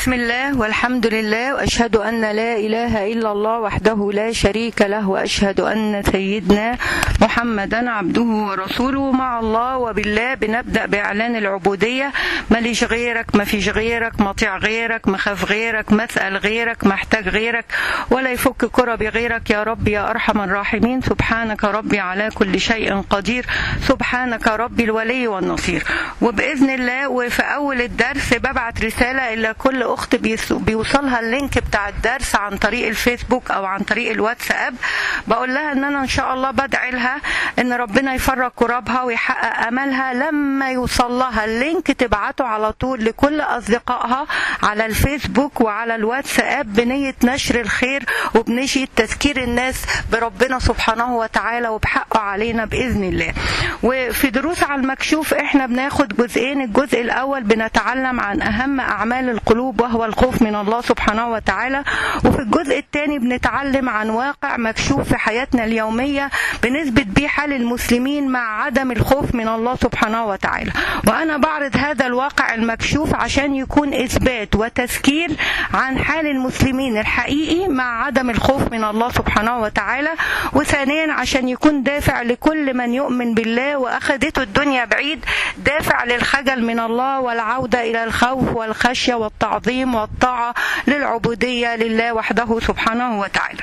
بسم الله والحمد لله واشهد ان لا اله الا الله وحده لا شريك له واشهد ان سيدنا محمدا عبده ورسوله مع الله وبالله بنبدا باعلان العبوديه ماليش غيرك ما فيش غيرك مطيع غيرك مخاف غيرك مسال غيرك محتاج غيرك ولا يفك كربي غيرك يا رب يا ارحم الراحمين سبحانك ربي على كل شيء قدير سبحانك ربي الولي والنصير وباذن الله وفي اول الدرس ببعت رساله الى كل اخت بيس- بيوصلها اللينك بتاع الدرس عن طريق الفيسبوك او عن طريق الواتساب بقول لها ان انا ان شاء الله بدعي لها ان ربنا يفرج كرابها ويحقق املها لما يوصل لها اللينك تبعته على طول لكل اصدقائها على الفيسبوك وعلى الواتساب بنيه نشر الخير وبنيه تذكير الناس بربنا سبحانه وتعالى وبحقه علينا باذن الله وفي دروس على المكشوف احنا بناخد جزئين الجزء الاول بنتعلم عن اهم اعمال القلوب وهو الخوف من الله سبحانه وتعالى وفي الجزء الثاني بنتعلم عن واقع مكشوف في حياتنا اليوميه بنثبت بيه حال المسلمين مع عدم الخوف من الله سبحانه وتعالى وانا بعرض هذا الواقع المكشوف عشان يكون اثبات وتذكير عن حال المسلمين الحقيقي مع عدم الخوف من الله سبحانه وتعالى وثانيا عشان يكون دافع لكل من يؤمن بالله واخذته الدنيا بعيد دافع للخجل من الله والعوده الى الخوف والخشيه والتعظيم والطاعه للعبوديه لله وحده سبحانه وتعالى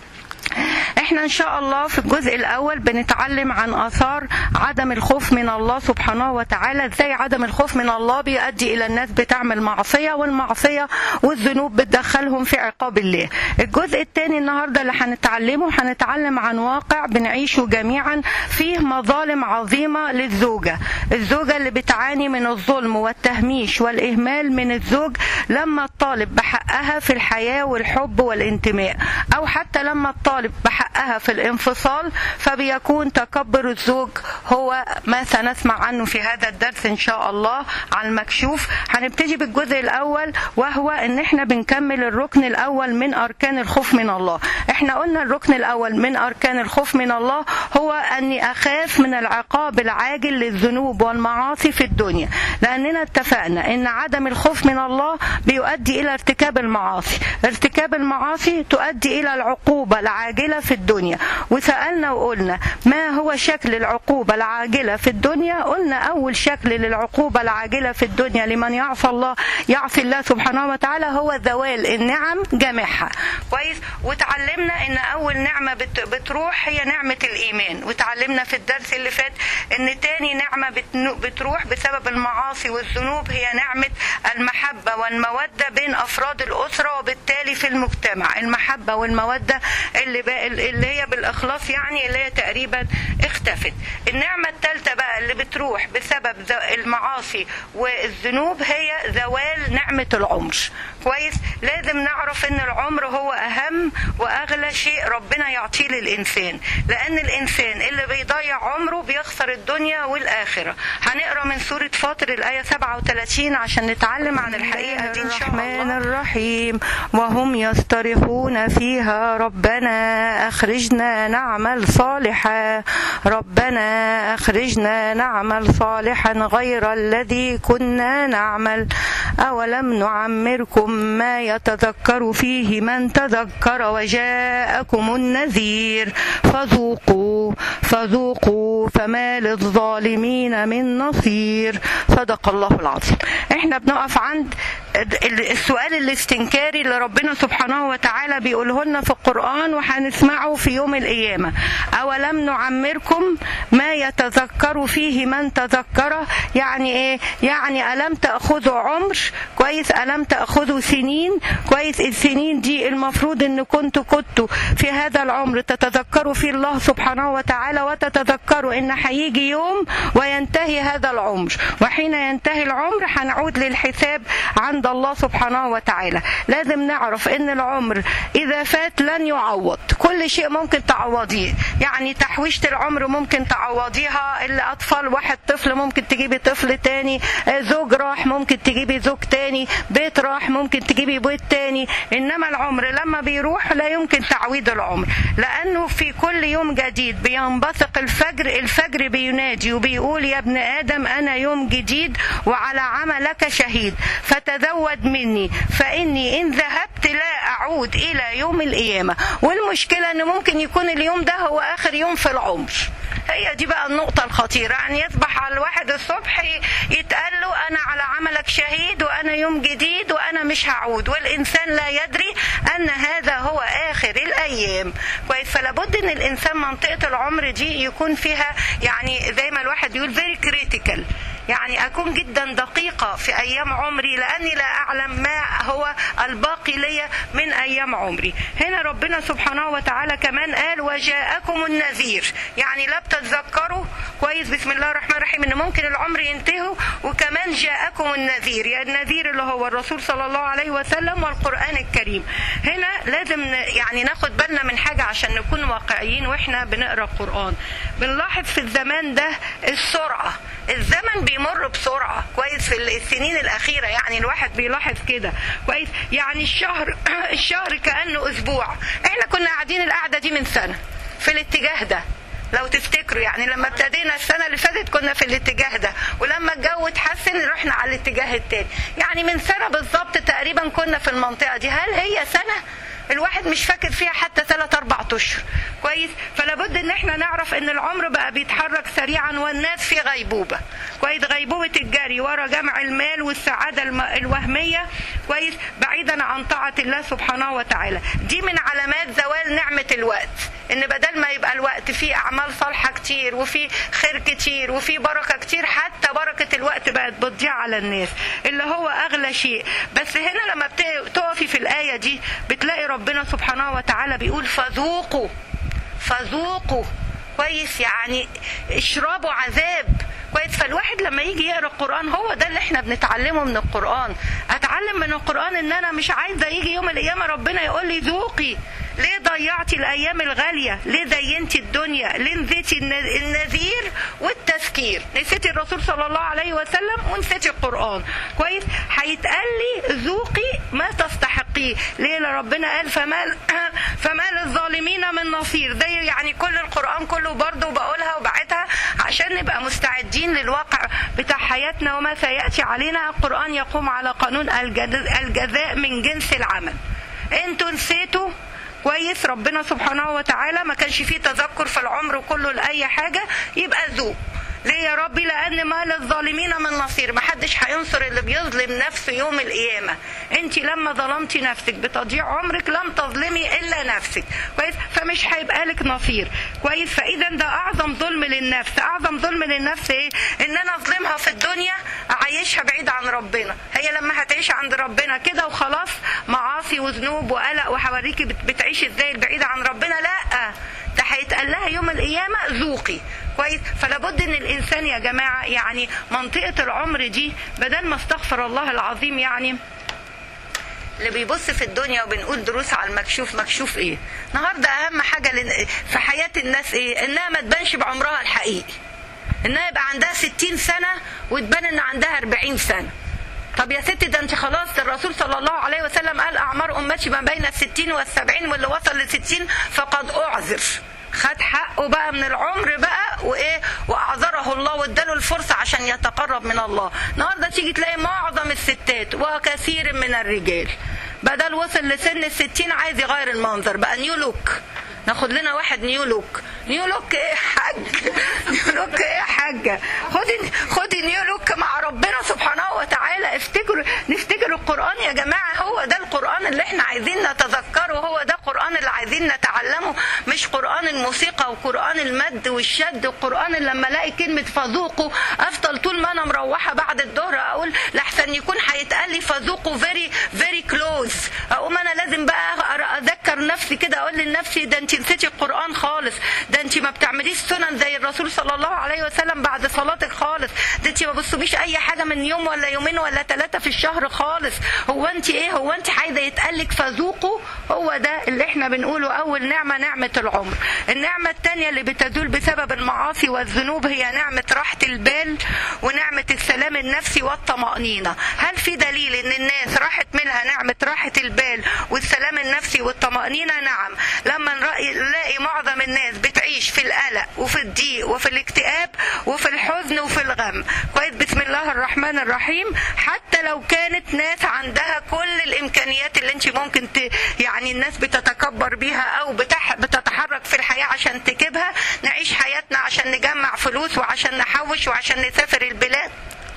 احنا ان شاء الله في الجزء الاول بنتعلم عن اثار عدم الخوف من الله سبحانه وتعالى ازاي عدم الخوف من الله بيؤدي الى الناس بتعمل معصيه والمعصيه والذنوب بتدخلهم في عقاب الله الجزء الثاني النهارده اللي هنتعلمه هنتعلم عن واقع بنعيشه جميعا فيه مظالم عظيمه للزوجه الزوجه اللي بتعاني من الظلم والتهميش والاهمال من الزوج لما تطالب بحقها في الحياه والحب والانتماء او حتى لما تطالب بحقها في الانفصال فبيكون تكبر الزوج هو ما سنسمع عنه في هذا الدرس ان شاء الله على المكشوف هنبتدي بالجزء الاول وهو ان احنا بنكمل الركن الاول من اركان الخوف من الله احنا قلنا الركن الاول من اركان الخوف من الله هو اني اخاف من العقاب العاجل للذنوب والمعاصي في الدنيا لاننا اتفقنا ان عدم الخوف من الله بيؤدي الى ارتكاب المعاصي ارتكاب المعاصي تؤدي الى العقوبه العاجله في الدنيا وسالنا وقلنا ما هو شكل العقوبه العاجله في الدنيا قلنا اول شكل للعقوبه العاجله في الدنيا لمن يعصى الله يعصي الله سبحانه وتعالى هو زوال النعم جميعها كويس وتعلمنا ان اول نعمه بت- بتروح هي نعمه الايمان وتعلمنا في الدرس اللي فات ان تاني نعمه بتنو- بتروح بسبب المعاصي والذنوب هي نعمه المحبه والموده بين افراد الاسره وبالتالي في المجتمع المحبه والموده اللي بقى اللي هي بالاخلاص يعني اللي هي تقريبا اختفت النعمه الثالثه بقى اللي بتروح بسبب ز- المعاصي والذنوب هي زوال نعمه العمر كويس لازم نعرف ان العمر هو اهم واغلى شيء ربنا يعطيه للانسان لان الانسان اللي بيضيع عمره بيخسر الدنيا والاخره هنقرا من سوره فاطر الايه 37 عشان نتعلم عن الحقيقه دي ان شاء الله الرحمن الرحيم وهم يصطرخون فيها ربنا اخرجنا نعمل صالحا ربنا اخرجنا نعمل صالحا غير الذي كنا نعمل اولم نعمركم ما يتذكر فيه من تذكر وجاءكم النذير فذوقوا فذوقوا فما للظالمين من نصير صدق الله العظيم احنا بنقف عند ال- السؤال الاستنكاري اللي ربنا سبحانه وتعالى بيقوله لنا في القرآن وهنسمعه في يوم القيامة أولم نعمركم ما يتذكر فيه من تذكر يعني إيه يعني ألم تأخذوا عمر كويس ألم تأخذوا سنين كويس السنين دي المفروض إن كنتوا كنتوا في هذا العمر تتذكروا فيه الله سبحانه وتعالى وتتذكروا إن هيجي يوم وينتهي هذا العمر وحين ينتهي العمر هنعود للحساب عند الله سبحانه وتعالى لازم نعرف ان العمر اذا فات لن يعوض كل شيء ممكن تعوضيه يعني تحويشة العمر ممكن تعوضيها الاطفال واحد طفل ممكن تجيبي طفل تاني آه، زوج راح ممكن تجيبي زوج تاني بيت راح ممكن تجيبي بيت تاني انما العمر لما بيروح لا يمكن تعويض العمر لانه في كل يوم جديد بينبثق الفجر الفجر بينادي وبيقول يا ابن ادم انا يوم جديد وعلى عملك شهيد فتذكر تزود مني فاني ان ذهبت لا اعود الى يوم القيامه والمشكله ان ممكن يكون اليوم ده هو اخر يوم في العمر هي دي بقى النقطة الخطيرة يعني يصبح على الواحد الصبح يتقال له أنا على عملك شهيد وأنا يوم جديد وأنا مش هعود والإنسان لا يدري أن هذا هو آخر الأيام كويس فلابد أن الإنسان منطقة العمر دي يكون فيها يعني زي ما الواحد يقول very critical يعني أكون جدا دقيقة في أيام عمري لأني لا أعلم ما هو الباقي لي من أيام عمري هنا ربنا سبحانه وتعالى كمان قال وجاءكم النذير يعني لا بتتذكروا كويس بسم الله الرحمن الرحيم ان ممكن العمر ينتهي وكمان جاءكم النذير يعني النذير اللي هو الرسول صلى الله عليه وسلم والقرآن الكريم هنا لازم يعني ناخد بالنا من حاجة عشان نكون واقعيين واحنا بنقرأ القرآن بنلاحظ في الزمان ده السرعة الزمن بيمر بسرعة كويس في السنين الأخيرة يعني الواحد بيلاحظ كده كويس يعني الشهر الشهر كأنه أسبوع احنا كنا قاعدين القعدة دي من سنة في الاتجاه ده لو تفتكروا يعني لما ابتدينا السنه اللي فاتت كنا في الاتجاه ده ولما الجو اتحسن رحنا على الاتجاه التاني يعني من سنه بالظبط تقريبا كنا في المنطقه دي هل هي سنه الواحد مش فاكر فيها حتى ثلاث اربع اشهر كويس فلابد ان احنا نعرف ان العمر بقى بيتحرك سريعا والناس في غيبوبه كويس غيبوبه الجري ورا جمع المال والسعاده الوهميه كويس بعيدا عن طاعه الله سبحانه وتعالى دي من علامات زوال نعمه الوقت ان بدل ما يبقى الوقت فيه اعمال صالحه كتير وفي خير كتير وفي بركه كتير حتى بركه الوقت بقت بتضيع على الناس اللي هو اغلى شيء بس هنا لما بتقفي في الايه دي بتلاقي ربنا سبحانه وتعالى بيقول فذوقوا فذوقوا كويس يعني اشربوا عذاب كويس فالواحد لما يجي يقرا القران هو ده اللي احنا بنتعلمه من القران اتعلم من القران ان انا مش عايزه يجي يوم القيامه ربنا يقول لي ذوقي ليه ضيعتي الايام الغاليه ليه زينتي الدنيا ليه نسيتي النذير والتذكير نسيتي الرسول صلى الله عليه وسلم ونسيتي القران كويس هيتقال لي ذوقي ما تستحقيه ليه ربنا قال فما فما للظالمين من نصير زي يعني كل القران كله برضه بقولها وبعتها عشان نبقى مستعدين للواقع بتاع حياتنا وما سياتي علينا القران يقوم على قانون الجزاء من جنس العمل انتوا نسيتوا كويس ربنا سبحانه وتعالى ما كانش فيه تذكر في العمر كله لاي حاجه يبقى ذوق ليه يا ربي لان ما للظالمين من نصير ما حدش هينصر اللي بيظلم نفسه يوم القيامه انت لما ظلمتي نفسك بتضيع عمرك لم تظلمي الا نفسك كويس فمش هيبقى لك نصير كويس فاذا ده اعظم ظلم للنفس اعظم ظلم للنفس ايه ان انا اظلمها في الدنيا اعيشها بعيد عن ربنا هي لما هتعيش عند ربنا كده وخلاص معاصي وذنوب وقلق وحواريكي بتعيش ازاي البعيد عن ربنا لا ده هيتقال لها يوم القيامه ذوقي كويس فلابد ان الانسان يا جماعه يعني منطقه العمر دي بدل ما استغفر الله العظيم يعني اللي بيبص في الدنيا وبنقول دروس على المكشوف مكشوف ايه النهارده اهم حاجه في حياه الناس ايه انها ما تبانش بعمرها الحقيقي انها يبقى عندها 60 سنه وتبان ان عندها 40 سنه طب يا ستي ده انت خلاص الرسول صلى الله عليه وسلم قال اعمار امتي ما بين الستين والسبعين واللي وصل لستين فقد اعذر خد حقه بقى من العمر بقى وايه واعذره الله واداله الفرصه عشان يتقرب من الله النهارده تيجي تلاقي معظم الستات وكثير من الرجال بدل وصل لسن الستين عايز يغير المنظر بقى نيو لوك ناخد لنا واحد نيو لوك نيو لوك ايه يا حاج نيو لوك ايه يا حاجه خدي خدي نيو لوك مع ربنا سبحانه وتعالى افتكروا نفتكر القران يا جماعه هو ده القران اللي احنا عايزين نتذكره هو ده القران اللي عايزين نتعلمه مش قران الموسيقى وقران المد والشد القران اللي لما الاقي كلمه فذوقوا افضل طول ما انا مروحه بعد الظهر اقول لحسن يكون هيتقال لي فذوقوا فيري فيري كلوز اقوم انا لازم بقى اذكر نفسي كده اقول لنفسي ده انت نسيتي القران خالص ده انت ما بتعمليش سنن زي الرسول صلى الله عليه وسلم بعد صلاتك خالص ده انت ما بتصوميش اي حاجه من يوم ولا يومين ولا ثلاثه في الشهر خالص هو انت ايه هو انت عايزه يتقالك فذوقوا هو ده اللي احنا بنقوله اول نعمه نعمه العمر النعمه الثانيه اللي بتزول بسبب المعاصي والذنوب هي نعمه راحه البال ونعمه السلام النفسي والطمانينه هل في دليل ان الناس راحت منها نعمه راحه البال والسلام النفسي والطمانينه نعم لما نلاقي معظم الناس بتعيش تعيش في القلق وفي الضيق وفي الاكتئاب وفي الحزن وفي الغم كويس بسم الله الرحمن الرحيم حتى لو كانت ناس عندها كل الامكانيات اللي انت ممكن ت... يعني الناس بتتكبر بيها او بتح... بتتحرك في الحياه عشان تجيبها نعيش حياتنا عشان نجمع فلوس وعشان نحوش وعشان نسافر البلاد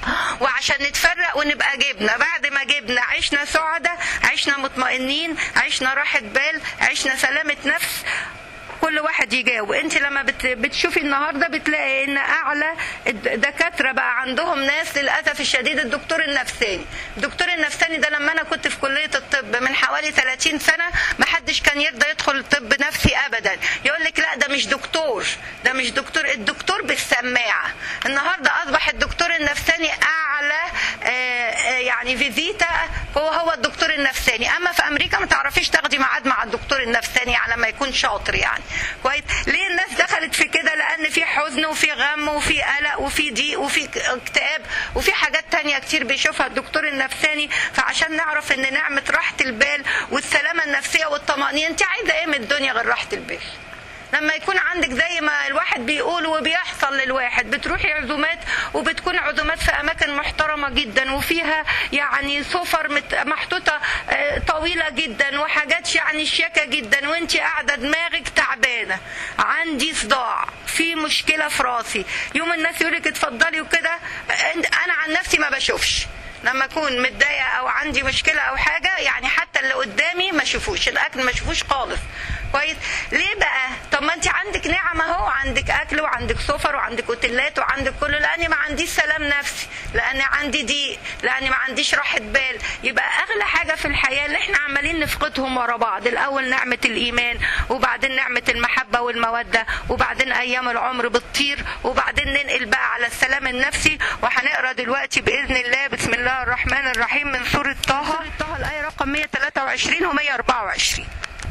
وعشان نتفرق ونبقى جبنا بعد ما جبنا عشنا سعداء عشنا مطمئنين عشنا راحة بال عشنا سلامة نفس كل واحد يجاوب انت لما بت- بتشوفي النهارده بتلاقي ان اعلى الدكاتره بقى عندهم ناس للاسف الشديد الدكتور النفساني الدكتور النفساني ده لما انا كنت في كليه الطب من حوالي 30 سنه ما حدش كان يرضى يدخل طب نفسي ابدا يقول لك لا ده مش دكتور ده مش دكتور الدكتور بالسماعه النهارده اصبح الدكتور النفساني اعلى آه، آه، يعني فيزيتا هو هو الدكتور النفساني اما في امريكا ما تعرفيش تاخدي ميعاد مع الدكتور النفساني على ما يكون شاطر يعني كويس ليه الناس دخلت في كده لان في حزن وفي غم وفي قلق وفي ضيق وفي اكتئاب وفي حاجات تانية كتير بيشوفها الدكتور النفساني فعشان نعرف ان نعمة راحة البال والسلامة النفسية والطمأنينة انت عايزة ايه من الدنيا غير راحة البال لما يكون عندك زي ما الواحد بيقول وبيحصل للواحد بتروحي عزومات وبتكون عزومات في اماكن محترمه جدا وفيها يعني سفر مت- محطوطه آه، طويله جدا وحاجات يعني شياكه جدا وانت قاعده دماغك تعبانه عندي صداع في مشكله في راسي يوم الناس يقولك اتفضلي وكده آه، انا عن نفسي ما بشوفش لما اكون متضايقه او عندي مشكله او حاجه يعني حتى اللي قدامي ما شوفوش الاكل ما شوفوش خالص كويس ليه بقى طب ما انت عندك نعم اهو عندك اكل وعندك سفر وعندك اوتيلات وعندك كله لاني ما عنديش سلام نفسي لاني عندي ضيق لاني ما عنديش راحه بال يبقى اغلى حاجه في الحياه اللي احنا عمالين نفقدهم ورا بعض الاول نعمه الايمان وبعدين نعمه المحبه والموده وبعدين ايام العمر بتطير وبعدين ننقل بقى على السلام النفسي وهنقرا دلوقتي باذن الله بسم الله الرحمن الرحيم من سوره طه طه الايه رقم 123 و 124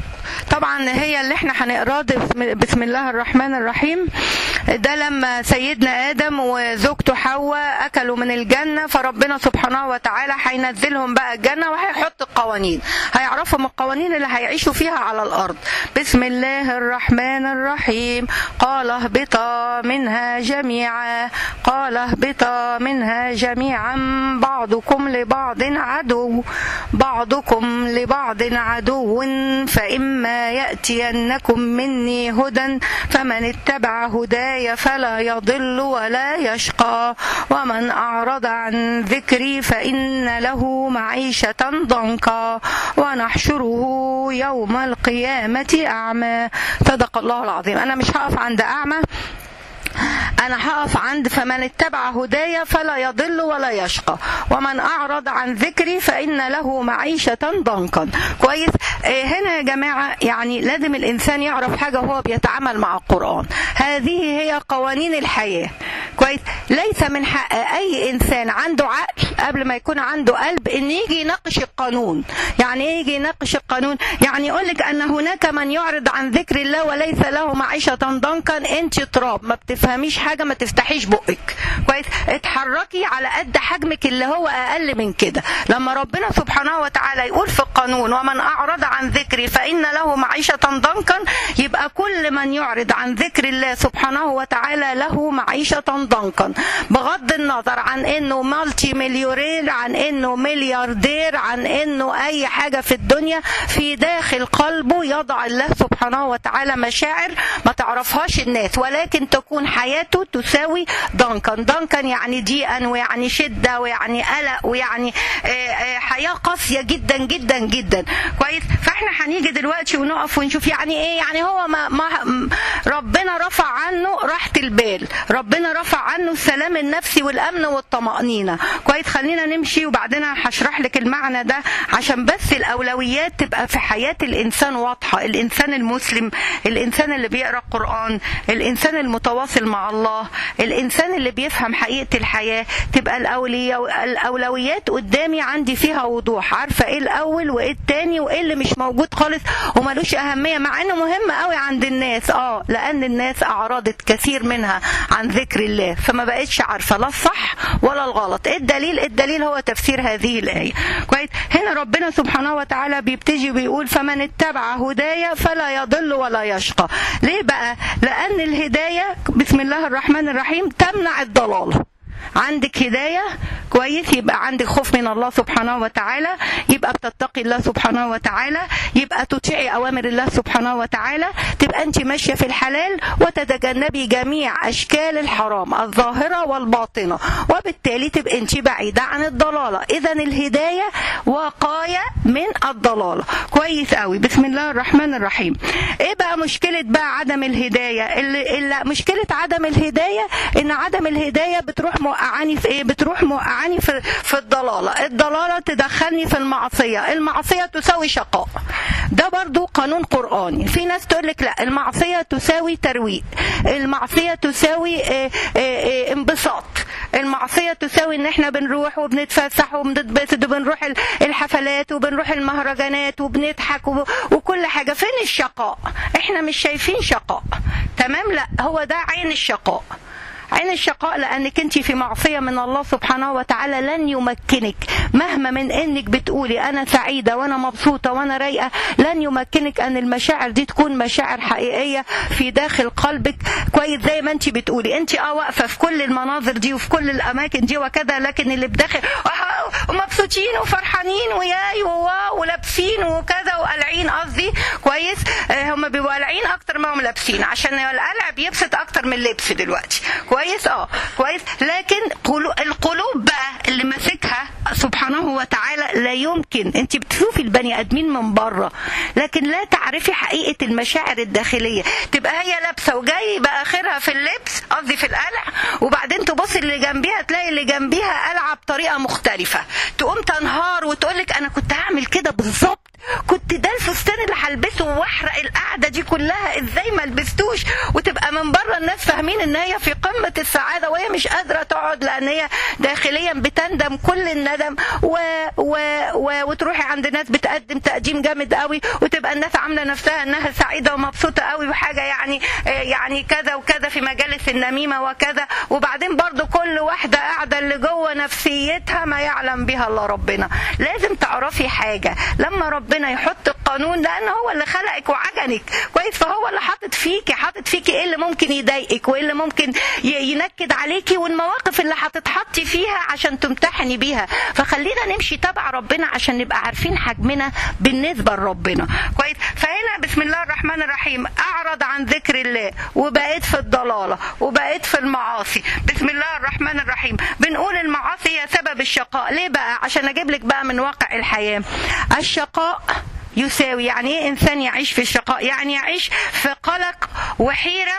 طبعا هي اللي احنا هنقراه ده بسم- بسم الله الرحمن الرحيم ده لما سيدنا ادم وزوجته حواء اكلوا من الجنه فربنا سبحانه وتعالى هينزلهم بقى الجنه وهيحط القوانين هيعرفهم القوانين اللي هيعيشوا فيها على الارض بسم الله الرحمن الرحيم قال اهبطا منها جميعا قال اهبطا منها جميعا بعضكم لبعض عدو بعضكم لبعض عدو فإما يأتينكم مني هدى فمن اتبع هداي فلا يضل ولا يشقى ومن أعرض عن ذكري فإن له معيشة ضنكا ونحشره يوم القيامة أعمى صدق الله العظيم أنا مش هقف عند أعمى انا هقف عند فمن اتبع هدايا فلا يضل ولا يشقى ومن اعرض عن ذكري فان له معيشه ضنكا كويس آه، هنا يا جماعه يعني لازم الانسان يعرف حاجه وهو بيتعامل مع القران هذه هي قوانين الحياه كويس ليس من حق اي انسان عنده عقل قبل ما يكون عنده قلب ان يجي يناقش القانون يعني ايه يجي يناقش القانون يعني يقول لك ان هناك من يعرض عن ذكر الله وليس له معيشه ضنكا انت تراب ما بتفهميش حاجه ما تفتحيش بقك كويس اتحركي على قد حجمك اللي هو اقل من كده لما ربنا سبحانه وتعالى يقول في القانون ومن اعرض عن ذكري فان له معيشه ضنكا يبقى كل من يعرض عن ذكر الله سبحانه وتعالى له معيشه ضنكا بغض النظر عن انه مالتي مليونير عن انه ملياردير عن انه اي حاجه في الدنيا في داخل قلبه يضع الله سبحانه وتعالى مشاعر ما تعرفهاش الناس ولكن تكون حياته تساوي ضنكا ضنكا يعني ضيقا ويعني شده ويعني قلق ويعني آه، آه، حياه قاسيه جدا جدا جدا كويس فاحنا هنيجي دلوقتي ونقف ونشوف يعني ايه يعني هو ما, ما م- ربنا رفع عنه راحه البال ربنا رفع عنه السلام النفسي والامن والطمانينه كويس خلينا نمشي وبعدين هشرح لك المعنى ده عشان بس الاولويات تبقى في حياه الانسان واضحه الانسان المسلم الانسان اللي بيقرا القران الانسان المتواصل مع الله الانسان اللي بيفهم حقيقه الحياه تبقى الاوليه الاولويات قدامي عندي فيها وضوح عارفه ايه الاول وايه التاني وايه اللي مش موجود خالص وملوش اهميه مع انه مهم قوي عند الناس اه لان الناس اعرضت كثير منها عن ذكر الله فما بقتش عارفه لا الصح ولا الغلط ايه الدليل الدليل هو تفسير هذه الآية كويس هنا ربنا سبحانه وتعالى بيبتدي ويقول فمن اتبع هدايا فلا يضل ولا يشقى ليه بقى لأن الهداية بسم الله الرحمن الرحيم تمنع الضلال عندك هداية كويس يبقى عندك خوف من الله سبحانه وتعالى يبقى بتتقي الله سبحانه وتعالى يبقى تطيعي أوامر الله سبحانه وتعالى تبقى أنت ماشية في الحلال وتتجنبي جميع أشكال الحرام الظاهرة والباطنة وبالتالي تبقى أنت بعيدة عن الضلالة إذا الهداية وقاية من الضلالة كويس قوي بسم الله الرحمن الرحيم إيه بقى مشكلة بقى عدم الهداية اللي, اللي مشكلة عدم الهداية إن عدم الهداية بتروح موقعاني في ايه بتروح موقعاني في في الضلاله الضلاله تدخلني في المعصيه المعصيه تساوي شقاء ده برضو قانون قرآني في ناس تقول لك لا المعصية تساوي ترويق المعصية تساوي اه اه انبساط المعصية تساوي ان احنا بنروح وبنتفسح وبنتبسط وبنروح الحفلات وبنروح المهرجانات وبنضحك وكل حاجة فين الشقاء احنا مش شايفين شقاء تمام لا هو ده عين الشقاء عين الشقاء لانك انت في معصيه من الله سبحانه وتعالى لن يمكنك مهما من انك بتقولي انا سعيده وانا مبسوطه وانا رايقه لن يمكنك ان المشاعر دي تكون مشاعر حقيقيه في داخل قلبك كويس زي ما انت بتقولي انت اه واقفه في كل المناظر دي وفي كل الاماكن دي وكذا لكن اللي بداخل ومبسوطين وفرحانين وياي وواو ولابسين وكذا وقلعين قصدي كويس هم بيبقوا قلعين اكتر ما هم لابسين عشان القلع بيبسط اكتر من اللبس دلوقتي كويس اه كويس لكن القلوب بقى اللي ماسكها سبحانه وتعالى لا يمكن انت بتشوفي البني ادمين من بره لكن لا تعرفي حقيقه المشاعر الداخليه تبقى هي لابسه وجاي بقى اخرها في اللبس قصدي في القلع وبعدين تبصي اللي جنبيها تلاقي اللي جنبيها قلعه بطريقه مختلفه تقوم تنهار وتقول لك انا كنت هعمل كده بالظبط كنت ده الفستان اللي هلبسه واحرق القعده دي كلها ازاي ما لبستوش وتبقى من بره الناس فاهمين ان هي في قمه السعاده وهي مش قادره تقعد لان هي داخليا بتندم كل الندم و... و... و... وتروحي عند ناس بتقدم تقديم جامد قوي وتبقى الناس عامله نفسها انها سعيده ومبسوطه قوي وحاجه يعني يعني كذا وكذا في مجالس النميمه وكذا وبعدين برضو كل واحده قاعده اللي جوه نفسيتها ما يعلم بها الا ربنا لازم تعرفي حاجه لما ربنا يحط القانون لان هو اللي خلقك وعجنك كويس فهو اللي حاطط فيكي حاطط فيكي ايه اللي ممكن يضايقك وايه اللي ممكن ينكد عليكي والمواقف اللي هتتحطي فيها عشان تمتحني بيها فخلينا نمشي تبع ربنا عشان نبقى عارفين حجمنا بالنسبه لربنا كويس فهنا بسم الله الرحمن الرحيم اعرض عن ذكر الله وبقيت في الضلاله وبقيت في المعاصي بسم الله الرحمن الرحيم بنقول المعاصي هي سبب الشقاء ليه بقى عشان اجيب لك بقى من واقع الحياه الشقاء يساوي يعني ايه انسان يعيش في الشقاء يعني يعيش في قلق وحيره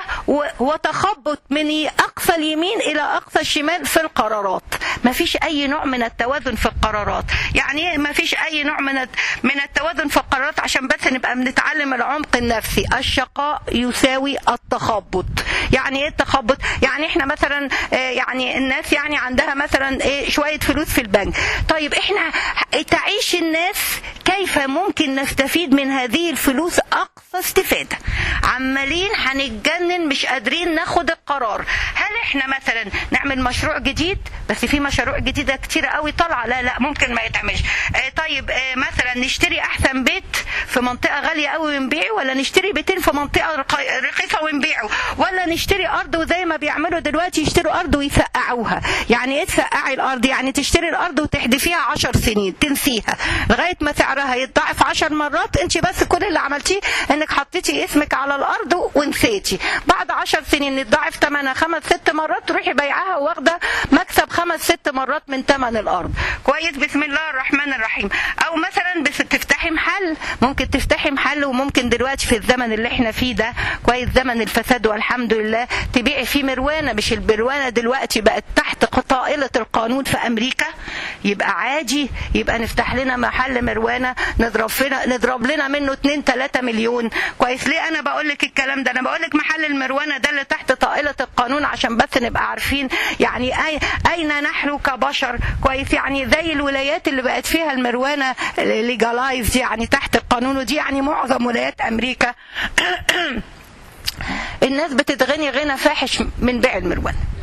وتخبط من اقصى اليمين الى اقصى الشمال في القرارات ما فيش اي نوع من التوازن في القرارات يعني ايه ما فيش اي نوع من من التوازن في القرارات عشان بس نبقى بنتعلم العمق النفسي الشقاء يساوي التخبط يعني ايه التخبط يعني احنا مثلا يعني الناس يعني عندها مثلا ايه شويه فلوس في البنك طيب احنا تعيش الناس كيف ممكن نستفيد من هذه الفلوس اقصى استفاده عمالين هنتجنن مش قادرين ناخد القرار هل احنا مثلا نعمل مشروع جديد بس في مشاريع جديده كتير قوي طالعه لا لا ممكن ما يتعملش اه طيب اه مثلا نشتري احسن بيت في منطقه غاليه قوي ونبيعه ولا نشتري بيتين في منطقه رخيصه ونبيعه ولا نشتري ارض وزي ما بيعملوا دلوقتي يشتروا ارض ويسقعوها يعني ايه تسقعي الارض يعني تشتري الارض وتحدفيها 10 سنين تنسيها لغايه ما سعرها يتضاعف 10 مرات انت بس كل اللي عملتيه انك حطيتي اسمك على الارض ونسيتي بعد 10 سنين يتضاعف ثمنها خمس ست مرات تروحي بيعها واخده مكسب خمس ست مرات من ثمن الارض كويس بسم الله الرحمن الرحيم او مثلا بس تفتحي محل ممكن تفتحي محل وممكن دلوقتي في الزمن اللي احنا فيه ده كويس زمن الفساد والحمد لله تبيعي فيه مروانه مش المروانه دلوقتي بقت تحت طائله القانون في امريكا يبقى عادي يبقى نفتح لنا محل مروانه نضرب فينا نضرب لنا منه 2 3 مليون كويس ليه انا بقول لك الكلام ده انا بقول لك محل المروانه ده اللي تحت طائله القانون عشان بس نبقى عارفين يعني أي اين نحن كبشر كويس يعني زي الولايات اللي بقت فيها المروانه ليجالايز يعني تحت القانون ودي يعني معظم ولايات امريكا الناس بتتغني غنى فاحش من بيع المروانه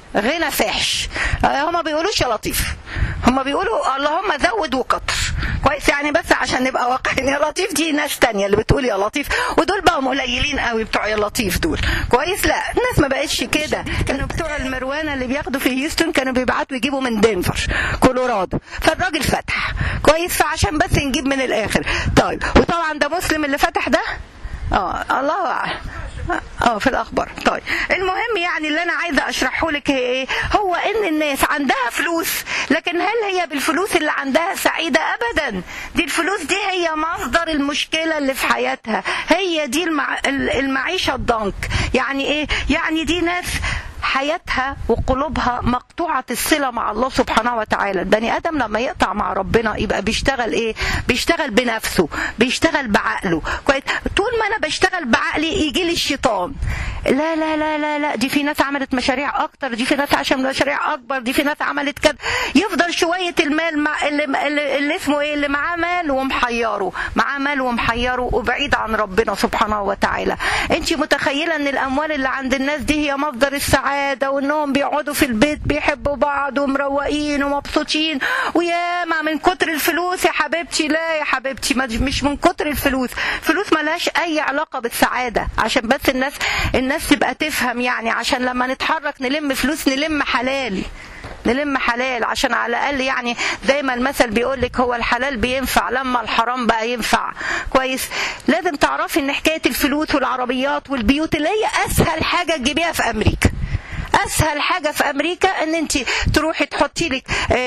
غنى فاحش هما بيقولوش يا لطيف هما بيقولوا اللهم زود وكتر كويس يعني بس عشان نبقى واقعيين يا لطيف دي ناس تانية اللي بتقول يا لطيف ودول بقوا قليلين قوي بتوع يا لطيف دول كويس لا الناس ما بقتش كده كانوا بتوع المروانه اللي بياخدوا في هيوستن كانوا بيبعتوا يجيبوا من دنفر كولورادو فالراجل فتح كويس فعشان بس نجيب من الاخر طيب وطبعا ده مسلم اللي فتح ده اه الله اعلم اه في الاخبار طيب المهم يعني اللي انا عايزه اشرحه لك هي ايه هو ان الناس عندها فلوس لكن هل هي بالفلوس اللي عندها سعيده ابدا دي الفلوس دي هي مصدر المشكله اللي في حياتها هي دي المع... المعيشه الضنك يعني ايه يعني دي ناس حياتها وقلوبها مقطوعة الصلة مع الله سبحانه وتعالى البني آدم لما يقطع مع ربنا يبقى بيشتغل إيه بيشتغل بنفسه بيشتغل بعقله كويس طول ما أنا بشتغل بعقلي يجي لي الشيطان لا لا لا لا لا دي في ناس عملت مشاريع أكتر دي في ناس عشان مشاريع أكبر دي في ناس عملت كده يفضل شوية المال مع اللي, اللي, اللي اسمه إيه اللي معاه مال ومحيره معاه مال ومحيره وبعيد عن ربنا سبحانه وتعالى أنت متخيلة إن الأموال اللي عند الناس دي هي مصدر السعادة السعادة وانهم بيقعدوا في البيت بيحبوا بعض ومروقين ومبسوطين وياما من كتر الفلوس يا حبيبتي لا يا حبيبتي مش من كتر الفلوس فلوس ملهاش اي علاقة بالسعادة عشان بس الناس الناس تبقى تفهم يعني عشان لما نتحرك نلم فلوس نلم حلال نلم حلال عشان على الاقل يعني زي ما المثل بيقول لك هو الحلال بينفع لما الحرام بقى ينفع كويس لازم تعرفي ان حكايه الفلوس والعربيات والبيوت اللي هي اسهل حاجه تجيبيها في امريكا اسهل حاجه في امريكا ان انت تروحي تحطي لك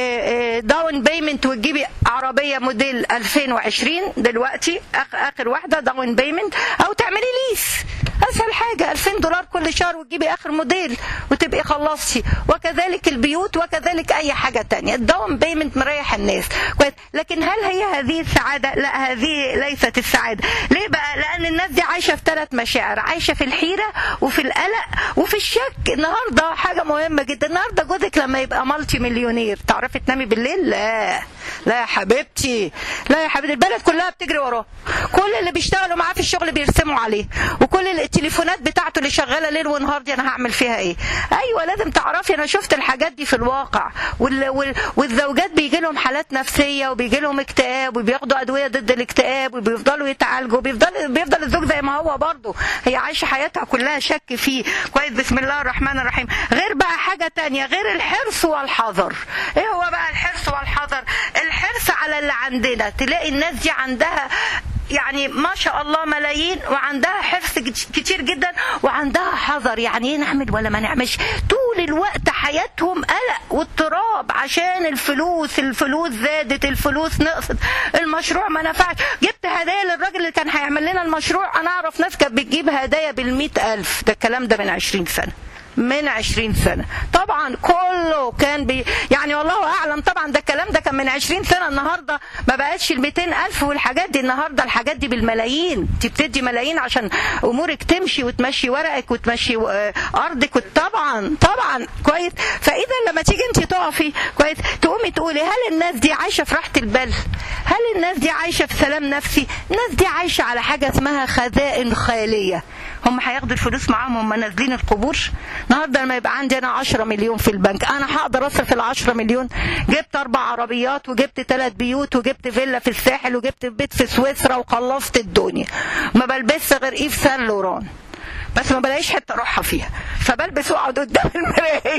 داون بيمنت وتجيبي عربيه موديل 2020 دلوقتي اخر واحده داون بيمنت او تعملي ليس اسهل حاجه 2000 دولار كل شهر وتجيبي اخر موديل وتبقي خلصتي وكذلك البيوت وكذلك اي حاجه تانية الداون بيمنت مريح الناس كويس لكن هل هي هذه السعاده لا هذه ليست السعاده ليه بقى لان الناس دي عايشه في ثلاث مشاعر عايشه في الحيره وفي القلق وفي الشك النهارده حاجه مهمه جدا النهارده جوزك لما يبقى مالتي مليونير تعرفي تنامي بالليل لا لا يا حبيبتي لا يا حبيبتي البلد كلها بتجري وراه كل اللي بيشتغلوا معاه في الشغل بيرسموا عليه وكل التليفونات بتاعته اللي شغاله ليل ونهار دي انا هعمل فيها ايه ايوه لازم تعرفي انا شفت الحاجات دي في الواقع وال... وال... والزوجات بيجي لهم حالات نفسيه وبيجي لهم اكتئاب وبياخدوا ادويه ضد الاكتئاب وبيفضلوا يتعالجوا بيفضل بيفضل الزوج زي ما هو برضه هي عايشه حياتها كلها شك فيه كويس بسم الله الرحمن الرحيم غير بقى حاجه تانية غير الحرص والحذر ايه هو بقى الحرص والحذر الحرص على اللي عندنا تلاقي الناس دي عندها يعني ما شاء الله ملايين وعندها حرص كتير جدا وعندها حذر يعني ايه نعمل ولا ما نعملش طول الوقت حياتهم قلق واضطراب عشان الفلوس الفلوس زادت الفلوس نقصت المشروع ما نفعش جبت هدايا للراجل اللي كان هيعمل لنا المشروع انا اعرف ناس كانت بتجيب هدايا بالمئة ألف ده الكلام ده من عشرين سنة من عشرين سنة طبعا كله كان بي يعني والله أعلم طبعا ده الكلام ده كان من عشرين سنة النهاردة ما بقتش الميتين ألف والحاجات دي النهاردة الحاجات دي بالملايين تبتدي ملايين عشان أمورك تمشي وتمشي ورقك وتمشي أرضك طبعا طبعا كويس فإذا لما تيجي أنت تقفي كويس تقومي تقولي هل الناس دي عايشة في راحة البال هل الناس دي عايشة في سلام نفسي الناس دي عايشة على حاجة اسمها خزائن خالية هم هياخدوا الفلوس معاهم هم نازلين القبور النهارده لما يبقى عندي انا 10 مليون في البنك انا هقدر اصرف ال 10 مليون جبت اربع عربيات وجبت ثلاث بيوت وجبت فيلا في الساحل وجبت بيت في سويسرا وخلصت الدنيا ما بلبسش غير ايف سان لوران بس ما بلاقيش حته اروحها فيها فبلبس واقعد قدام المرايه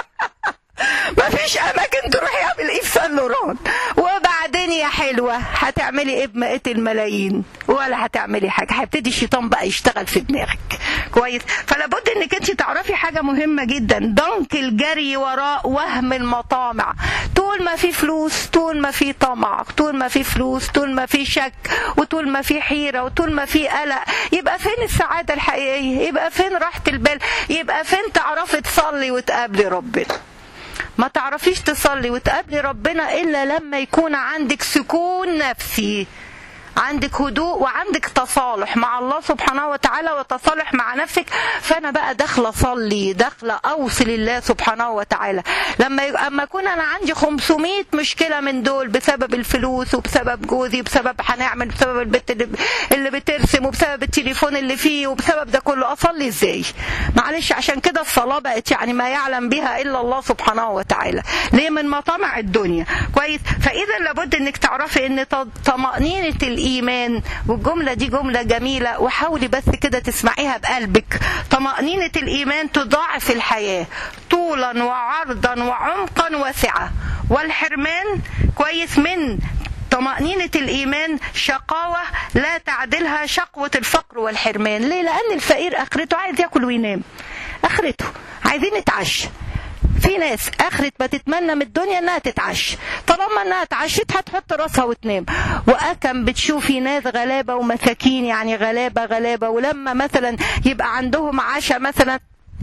ما فيش اماكن تروحيها بالايف سان لوران وبعدين يا حلوه هتعملي ايه بمئة الملايين ولا هتعملي حاجه هيبتدي الشيطان بقى يشتغل في دماغك كويس فلا بد انك انت تعرفي حاجه مهمه جدا ضنك الجري وراء وهم المطامع طول ما في فلوس طول ما في طمع طول ما في فلوس طول ما في شك وطول ما في حيره وطول ما في قلق يبقى فين السعاده الحقيقيه يبقى فين راحه البال يبقى فين تعرفي تصلي وتقابلي ربنا ما تعرفيش تصلي وتقابلي ربنا الا لما يكون عندك سكون نفسي عندك هدوء وعندك تصالح مع الله سبحانه وتعالى وتصالح مع نفسك فانا بقى داخله اصلي داخله اوصل الله سبحانه وتعالى لما ي... اما اكون انا عندي 500 مشكله من دول بسبب الفلوس وبسبب جوزي بسبب هنعمل بسبب البت اللي, اللي بترسم وبسبب التليفون اللي فيه وبسبب ده كله اصلي ازاي معلش عشان كده الصلاه بقت يعني ما يعلم بها الا الله سبحانه وتعالى ليه من مطامع الدنيا كويس فاذا لابد انك تعرفي ان طمانينه الايمان والجمله دي جمله جميله وحاولي بس كده تسمعيها بقلبك طمانينه الايمان تضاعف الحياه طولا وعرضا وعمقا وسعه والحرمان كويس من طمأنينة الإيمان شقاوة لا تعدلها شقوة الفقر والحرمان ليه؟ لأن الفقير آخرته عايز ياكل وينام آخرته عايزين نتعشى في ناس اخرت ما تتمنى من الدنيا انها تتعشى طالما انها اتعشت هتحط راسها وتنام واكم بتشوفي ناس غلابه ومساكين يعني غلابه غلابه ولما مثلا يبقى عندهم عشاء مثلا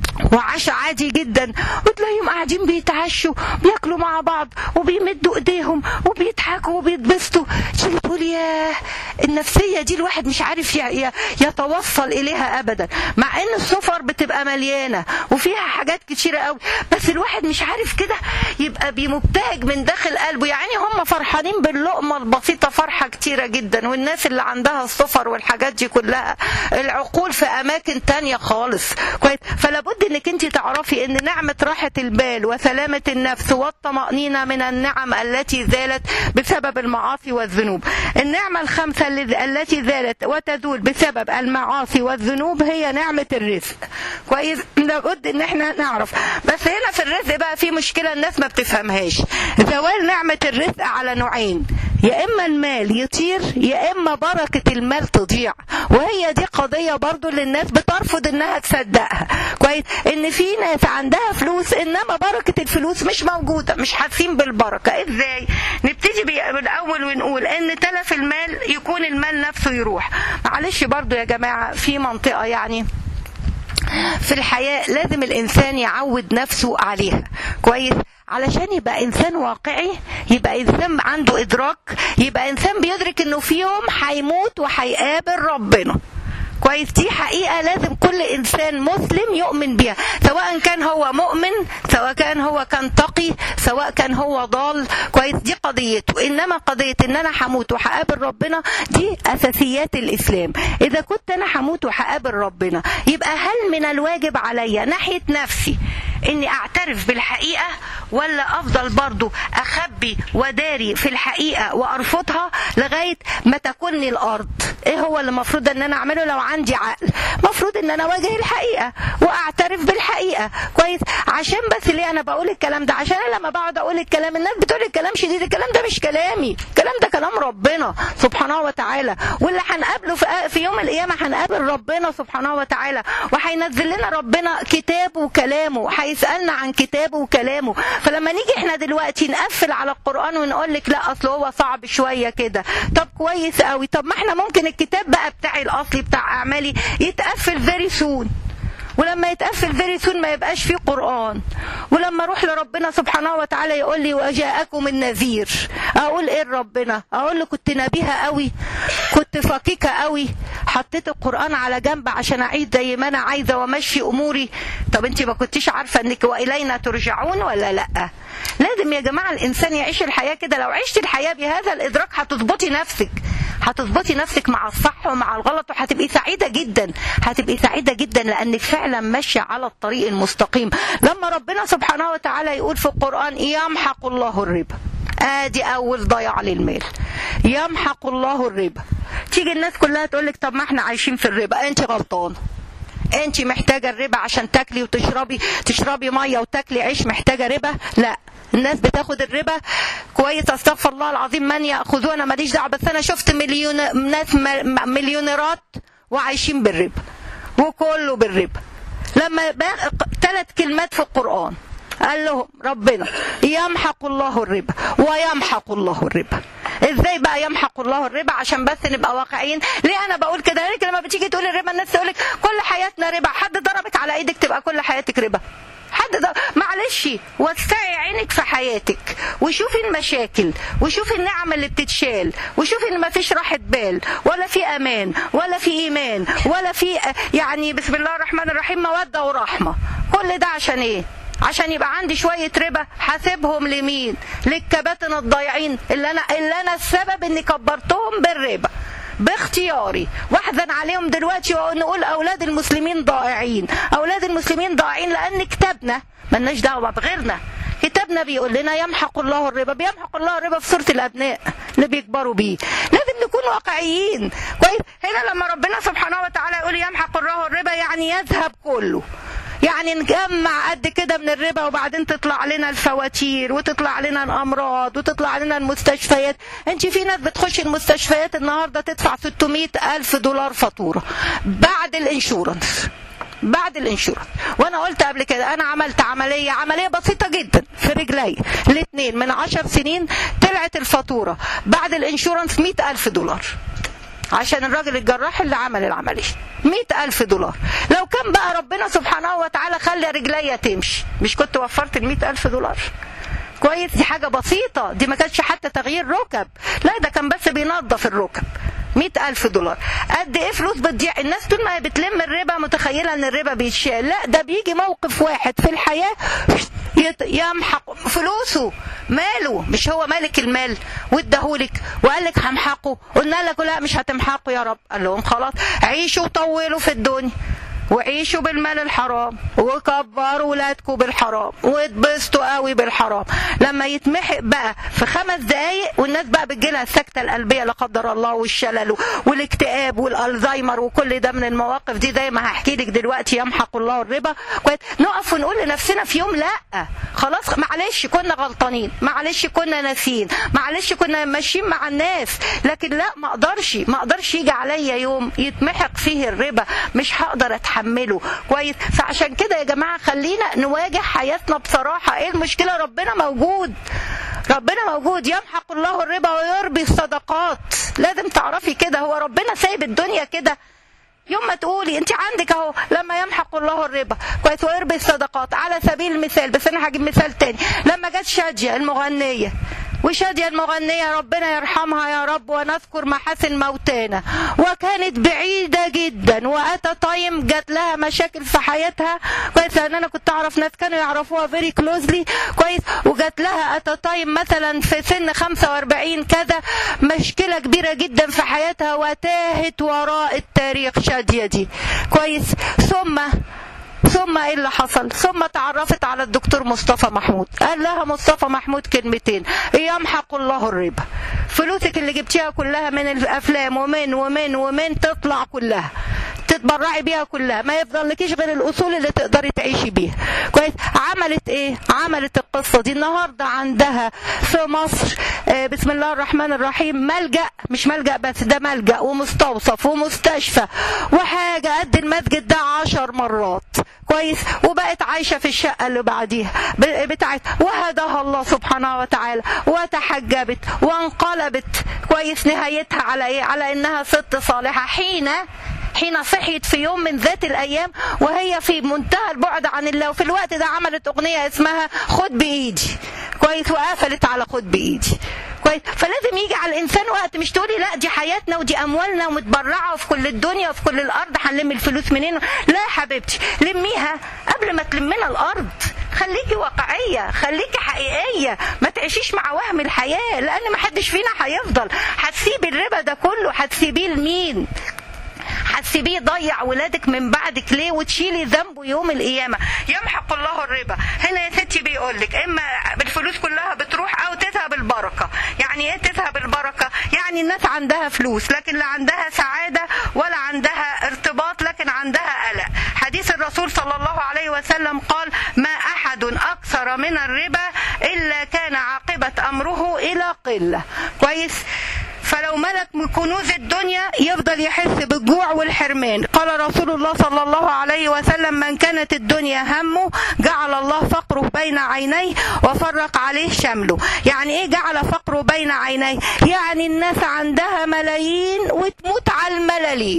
وعشاء عادي جدا وتلاقيهم قاعدين بيتعشوا بياكلوا مع بعض وبيمدوا ايديهم وبيضحكوا وبيتبسطوا تيجي تقول ياه النفسيه دي الواحد مش عارف يتوصل اليها ابدا مع ان السفر بتبقى مليانه وفيها حاجات كتيره قوي بس الواحد مش عارف كده يبقى بمبتهج من داخل قلبه يعني هم فرحانين باللقمه البسيطه فرحه كتيره جدا والناس اللي عندها السفر والحاجات دي كلها العقول في اماكن تانية خالص كويس فلابد انك انت تعرفي ان نعمه راحه البال وسلامه النفس والطمانينه من النعم التي زالت بسبب المعاصي والذنوب النعمه الخامسه التي زالت وتزول بسبب المعاصي والذنوب هي نعمه الرزق كويس لابد ان احنا نعرف بس هنا في الرزق بقى في مشكله الناس ما بتفهمهاش زوال نعمه الرزق على نوعين يا اما المال يطير يا اما بركه المال تضيع وهي دي قضيه برضو اللي الناس بترفض انها تصدقها كويس ان في ناس عندها فلوس انما بركه الفلوس مش موجوده مش حاسين بالبركه ازاي نبتدي بالاول ونقول ان تلف المال يكون المال نفسه يروح معلش برضو يا جماعه في منطقه يعني في الحياه لازم الانسان يعود نفسه عليها كويس علشان يبقى انسان واقعي يبقى انسان عنده ادراك يبقى انسان بيدرك انه في يوم هيموت وهيقابل ربنا كويس دي حقيقه لازم كل انسان مسلم يؤمن بيها سواء كان هو مؤمن سواء كان هو كان تقي سواء كان هو ضال كويس دي قضيته انما قضيه ان انا هموت وهقابل ربنا دي اساسيات الاسلام اذا كنت انا هموت وهقابل ربنا يبقى هل من الواجب عليا ناحيه نفسي اني اعترف بالحقيقه ولا افضل برضو اخبي وداري في الحقيقه وارفضها لغايه ما تكونني الارض ايه هو اللي المفروض ان انا اعمله لو عندي عقل المفروض ان انا اواجه الحقيقه واعترف بالحقيقه كويس عشان بس ليه انا بقول الكلام ده عشان أنا لما بقعد اقول الكلام الناس بتقول الكلام شديد الكلام ده مش كلامي الكلام ده كلام ربنا سبحانه وتعالى واللي هنقابله في في يوم القيامه هنقابل ربنا سبحانه وتعالى وهينزل لنا ربنا كتابه وكلامه هيسالنا عن كتابه وكلامه فلما نيجي احنا دلوقتي نقفل على القران ونقول لك لا اصل هو صعب شويه كده طب كويس قوي طب ما احنا ممكن الكتاب بقى بتاعي الاصلي بتاع اعمالي يتقفل فيري سون ولما يتقفل فيري سون ما يبقاش فيه قرآن ولما اروح لربنا سبحانه وتعالى يقول لي وجاءكم النذير اقول ايه لربنا اقول له كنت نبيهة قوي كنت فقيكة قوي حطيت القرآن على جنب عشان اعيد زي ما انا عايزة وامشي اموري طب انت ما كنتيش عارفة انك والينا ترجعون ولا لا لازم يا جماعة الانسان يعيش الحياة كده لو عشت الحياة بهذا الادراك هتظبطي نفسك هتظبطي نفسك مع الصح ومع الغلط وهتبقي سعيده جدا هتبقي سعيده جدا لانك فعلا ماشيه على الطريق المستقيم لما ربنا سبحانه وتعالى يقول في القران يمحق الله الربا ادي اول ضياع للمال يمحق الله الربا تيجي الناس كلها تقول لك طب ما احنا عايشين في الربا انت غلطانه انت محتاجه الربا عشان تاكلي وتشربي تشربي ميه وتاكلي عيش محتاجه ربا لا الناس بتاخد الربا كويس استغفر الله العظيم من ياخذوه انا ماليش دعوه بس انا شفت مليون ناس مليونيرات وعايشين بالربا وكله بالربا لما ثلاث كلمات في القران قال لهم ربنا يمحق الله الربا ويمحق الله الربا ازاي بقى يمحق الله الربا عشان بس نبقى واقعيين ليه انا بقول كده ليه لما بتيجي تقول الربا الناس تقول لك كل حياتنا ربا حد ضربك على ايدك تبقى كل حياتك ربا حد حد ده معلش وسعي عينك في حياتك وشوفي المشاكل وشوفي النعم اللي بتتشال وشوفي ان ما فيش راحه بال ولا في امان ولا في ايمان ولا في يعني بسم الله الرحمن الرحيم موده ورحمه كل ده عشان ايه عشان يبقى عندي شويه ربا حاسبهم لمين للكباتن الضايعين اللي انا اللي انا السبب اني كبرتهم بالربا باختياري واحزن عليهم دلوقتي ونقول اولاد المسلمين ضائعين اولاد المسلمين ضائعين لان كتابنا ملناش دعوه بغيرنا كتابنا بيقول لنا يمحق الله الربا بيمحق الله الربا في سوره الابناء اللي بيكبروا بيه لازم نكون واقعيين كويس هنا لما ربنا سبحانه وتعالى يقول يمحق الله الربا يعني يذهب كله يعني نجمع قد كده من الربا وبعدين تطلع لنا الفواتير وتطلع لنا الامراض وتطلع لنا المستشفيات انت في ناس بتخش المستشفيات النهارده تدفع 600 الف دولار فاتوره بعد الانشورنس بعد الانشورنس وانا قلت قبل كده انا عملت عمليه عمليه بسيطه جدا في رجلي الاثنين من عشر سنين طلعت الفاتوره بعد الانشورنس مئة الف دولار عشان الراجل الجراح اللي عمل العملية مئة ألف دولار لو كان بقى ربنا سبحانه وتعالى خلى رجليا تمشي مش كنت وفرت المئة ألف دولار كويس دي حاجة بسيطة دي ما كانتش حتى تغيير ركب لا ده كان بس بينظف الركب مئة ألف دولار قد إيه فلوس بتضيع الناس طول ما هي بتلم الربا متخيلة إن الربا بيتشال لا ده بيجي موقف واحد في الحياة يمحق فلوسه ماله مش هو مالك المال واداهولك وقال لك همحقه قلنا لك لا مش هتمحقه يا رب قال لهم خلاص عيشوا وطولوا في الدنيا وعيشوا بالمال الحرام وكبروا ولادكم بالحرام واتبسطوا قوي بالحرام لما يتمحق بقى في خمس دقايق والناس بقى بتجيلها السكته القلبيه لا قدر الله والشلل والاكتئاب والالزهايمر وكل ده من المواقف دي زي ما هحكي لك دلوقتي يمحق الله الربا كويس نقف ونقول لنفسنا في يوم لا خلاص معلش كنا غلطانين معلش كنا ناسيين معلش كنا ماشيين مع الناس لكن لا ما اقدرش ما اقدرش يجي عليا يوم يتمحق فيه الربا مش هقدر اتحمل نتحمله كويس فعشان كده يا جماعه خلينا نواجه حياتنا بصراحه ايه المشكله ربنا موجود ربنا موجود يمحق الله الربا ويربي الصدقات لازم تعرفي كده هو ربنا سايب الدنيا كده يوم ما تقولي انت عندك اهو لما يمحق الله الربا كويس ويربي الصدقات على سبيل المثال بس انا هجيب مثال تاني لما جت شاديه المغنيه وشادية المغنية ربنا يرحمها يا رب ونذكر محاسن موتانا وكانت بعيدة جدا وأتى تايم جات لها مشاكل في حياتها كويس لأن أنا كنت أعرف ناس كانوا يعرفوها فيري كلوزلي كويس وجات لها أتى تايم مثلا في سن 45 كذا مشكلة كبيرة جدا في حياتها وتاهت وراء التاريخ شادية دي كويس ثم ثم ايه اللي حصل ثم تعرفت على الدكتور مصطفى محمود قال لها مصطفى محمود كلمتين يمحق الله الربا فلوسك اللي جبتيها كلها من الافلام ومن ومن ومن تطلع كلها تتبرعي بيها كلها ما يفضلكيش غير الاصول اللي تقدري تعيشي بيها كويس عملت ايه عملت القصه دي النهارده عندها في مصر آه بسم الله الرحمن الرحيم ملجا مش ملجا بس ده ملجا ومستوصف ومستشفى وحاجه قد المسجد ده عشر مرات كويس وبقت عايشه في الشقه اللي بعديها بتاعت وهداها الله سبحانه وتعالى وتحجبت وانقلبت كويس نهايتها على ايه على انها ست صالحه حين حين صحيت في يوم من ذات الايام وهي في منتهى البعد عن الله وفي الوقت ده عملت اغنيه اسمها خد بايدي كويس وقفلت على خد بايدي كويس فلازم يجي على الانسان وقت مش تقولي لا دي حياتنا ودي اموالنا ومتبرعه وفي كل الدنيا وفي كل الارض هنلم الفلوس منين لا يا حبيبتي لميها قبل ما تلمنا الارض خليكي واقعية خليكي حقيقية ما تعيشيش مع وهم الحياة لأن ما حدش فينا هيفضل هتسيبي الربا ده كله هتسيبيه لمين هتسيبيه يضيع ولادك من بعدك ليه وتشيلي ذنبه يوم القيامه يمحق الله الربا هنا يا ستي بيقول لك اما الفلوس كلها بتروح او تذهب البركه يعني ايه تذهب البركه يعني الناس عندها فلوس لكن لا عندها سعاده ولا عندها ارتباط لكن عندها قلق حديث الرسول صلى الله عليه وسلم قال ما احد اكثر من الربا الا كان عاقبه امره الى قله كويس فلو ملك من كنوز الدنيا يفضل يحس بالجوع والحرمان قال رسول الله صلى الله عليه وسلم من كانت الدنيا همه جعل الله فقره بين عينيه وفرق عليه شمله يعني ايه جعل فقره بين عينيه يعني الناس عندها ملايين وتموت على الملاليم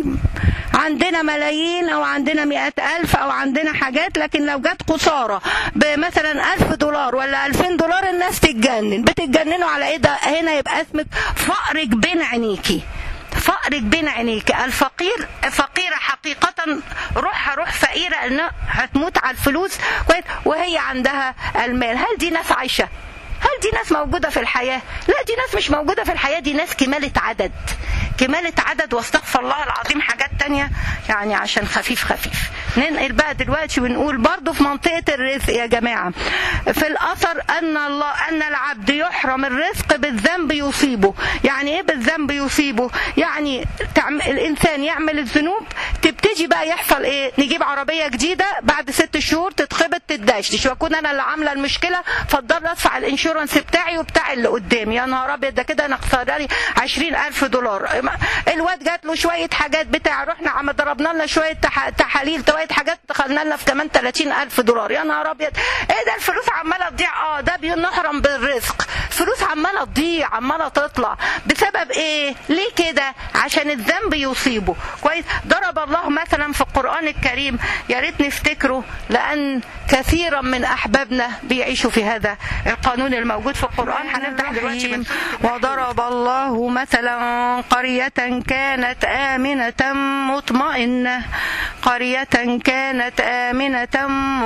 عندنا ملايين او عندنا مئات الف او عندنا حاجات لكن لو جت خساره بمثلا ألف دولار ولا ألفين دولار الناس تتجنن بتتجننوا على ايه ده هنا يبقى اسمك فقرك بين عينيكي فقرك بين عينيك الفقير فقيرة حقيقة روحها روح فقيرة انها هتموت على الفلوس وهي عندها المال هل دي ناس عايشة هل دي ناس موجودة في الحياة لا دي ناس مش موجودة في الحياة دي ناس كمالة عدد كمالة عدد واستغفر الله العظيم حاجات تانية يعني عشان خفيف خفيف ننقل بقى دلوقتي ونقول برضو في منطقة الرزق يا جماعة في الأثر أن الله أن العبد يحرم الرزق بالذنب يصيبه يعني إيه بالذنب يصيبه يعني تعم... الإنسان يعمل الذنوب تبتدي بقى يحصل إيه نجيب عربية جديدة بعد ست شهور تتخبط تدشدش واكون أنا اللي عاملة المشكلة فاضطر أدفع الانشورنس بتاعي وبتاع اللي قدامي يا نهار أبيض ده كده أنا خسراني 20000 دولار الواد جات له شوية حاجات بتاع رحنا عم ضربنا لنا شوية تح... تحاليل شوية حاجات دخلنا لنا في كمان 30000 دولار يا نهار أبيض إيه ده الفلوس عمالة تضيع اه ده بنحرم بالرزق فلوس عمالة تضيع عمالة تطلع بسبب إيه ليه كده عشان الذنب يصيبه كويس ضرب الله مثلا في القرآن الكريم يا ريت نفتكره لأن كثيرا من أحبابنا بيعيشوا في هذا القانون الموجود في القرآن هنفتح دلوقتي من وضرب الله مثلا قرية كانت آمنة مطمئنة قرية كانت آمنة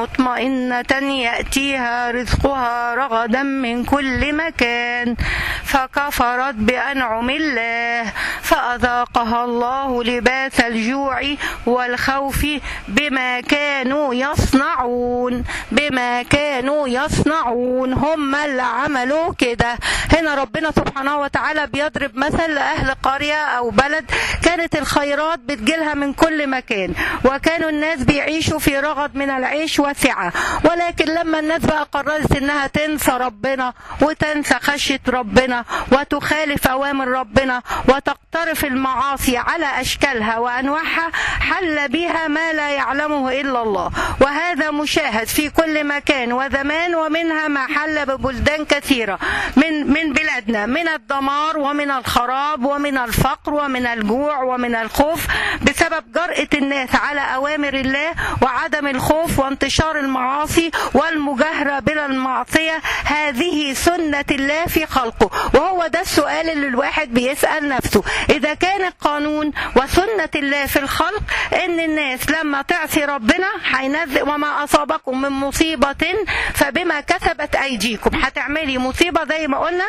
مطمئنة يأتيها رزقها رغدا من كل مكان فكفرت بأنعم الله فأذاقها الله لباس الجوع والخوف بما كانوا يصنعون بما كانوا يصنعون هم اللي عملوا كده هنا ربنا سبحانه وتعالى بيضرب مثل لأهل قرية أو بلد كانت الخيرات بتجيلها من كل مكان وكانوا الناس بيعيشوا في رغد من العيش وسعة ولكن لما الناس بقى قررت انها تنسى ربنا وتنسى خشية ربنا وتخالف أوامر ربنا وتقترف المعاصي على أشكالها وأنواعها حل بها ما لا يعلمه إلا الله وهذا مشاهد في كل مكان وزمان ومنها ما حل ببلدان كثيرة من من بلادنا من الدمار ومن الخراب ومن الفقر ومن الجوع ومن الخوف بسبب جرأة الناس على أوامر الله وعدم الخوف وانتشار المعاصي والمجاهرة بلا المعصية هذه سنة الله في خلقه وهو ده السؤال اللي الواحد بيسأل نفسه إذا كان القانون وسنة الله في الخلق إن الناس لما تعصي ربنا هينزل وما أصابكم من مصيبة فبما كسبت أيديكم هتعملي مصيبة زي ما قلنا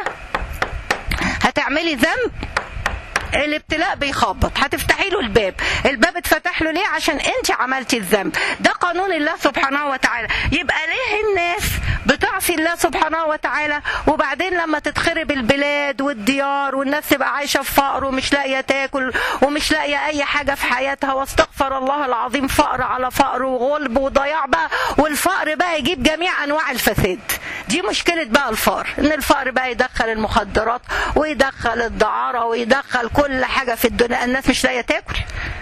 هتعملي ذنب الابتلاء بيخبط هتفتحي له الباب الباب اتفتح له ليه عشان انت عملتي الذنب ده قانون الله سبحانه وتعالى يبقى ليه الناس بتعصي الله سبحانه وتعالى وبعدين لما تتخرب البلاد والديار والناس تبقى عايشه في فقر ومش لاقيه تاكل ومش لاقيه اي حاجه في حياتها واستغفر الله العظيم فقر على فقر وغلب وضياع بقى والفقر بقى يجيب جميع انواع الفساد دي مشكله بقى الفقر ان الفقر بقى يدخل المخدرات ويدخل الدعاره ويدخل كل حاجه في الدنيا الناس مش لاقيه تاكل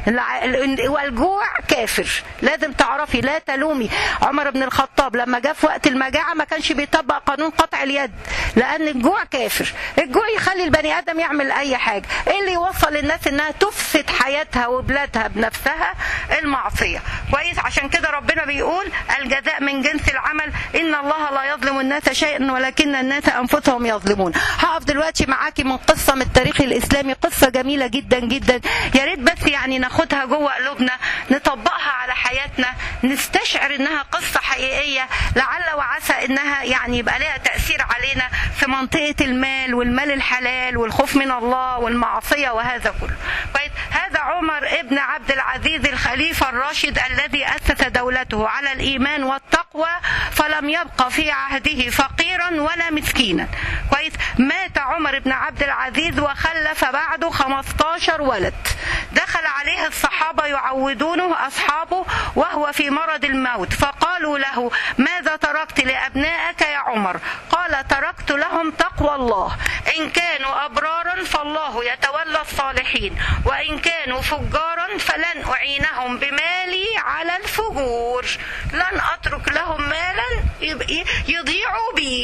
والجوع كافر لازم تعرفي لا تلومي عمر بن الخطاب لما جاء في وقت المجاعه ما كانش بيطبق قانون قطع اليد لان الجوع كافر الجوع يخلي البني ادم يعمل اي حاجه ايه اللي يوصل الناس انها تفسد حياتها وبلادها بنفسها المعصيه كويس عشان كده ربنا بيقول الجزاء من جنس العمل ان الله لا يظلم الناس شيئا ولكن الناس انفسهم يظلمون هقف دلوقتي معاكي من قصه من التاريخ الاسلامي قصه جميله جدا جدا يا ريت بس يعني ناخدها جوه قلوبنا نطبقها على حياتنا نستشعر انها قصه حقيقيه لعل وعسى انها يعني يبقى لها تاثير علينا في منطقه المال والمال الحلال والخوف من الله والمعصيه وهذا كله طيب هذا عمر ابن عبد العزيز الخليفه الراشد الذي اسس دولته على الايمان والتقوى فلم يبق في عهده فقيرا ولا مسكينا كويس مات عمر بن عبد العزيز وخلف بعده 15 ولد دخل عليه الصحابة يعودونه أصحابه وهو في مرض الموت فقالوا له ماذا تركت لأبنائك يا عمر قال تركت لهم تقوى الله إن كانوا أبرارا فالله يتولى الصالحين وإن كانوا فجارا فلن أعينهم بمالي على الفجور لن أترك لهم مالا يضيعوا به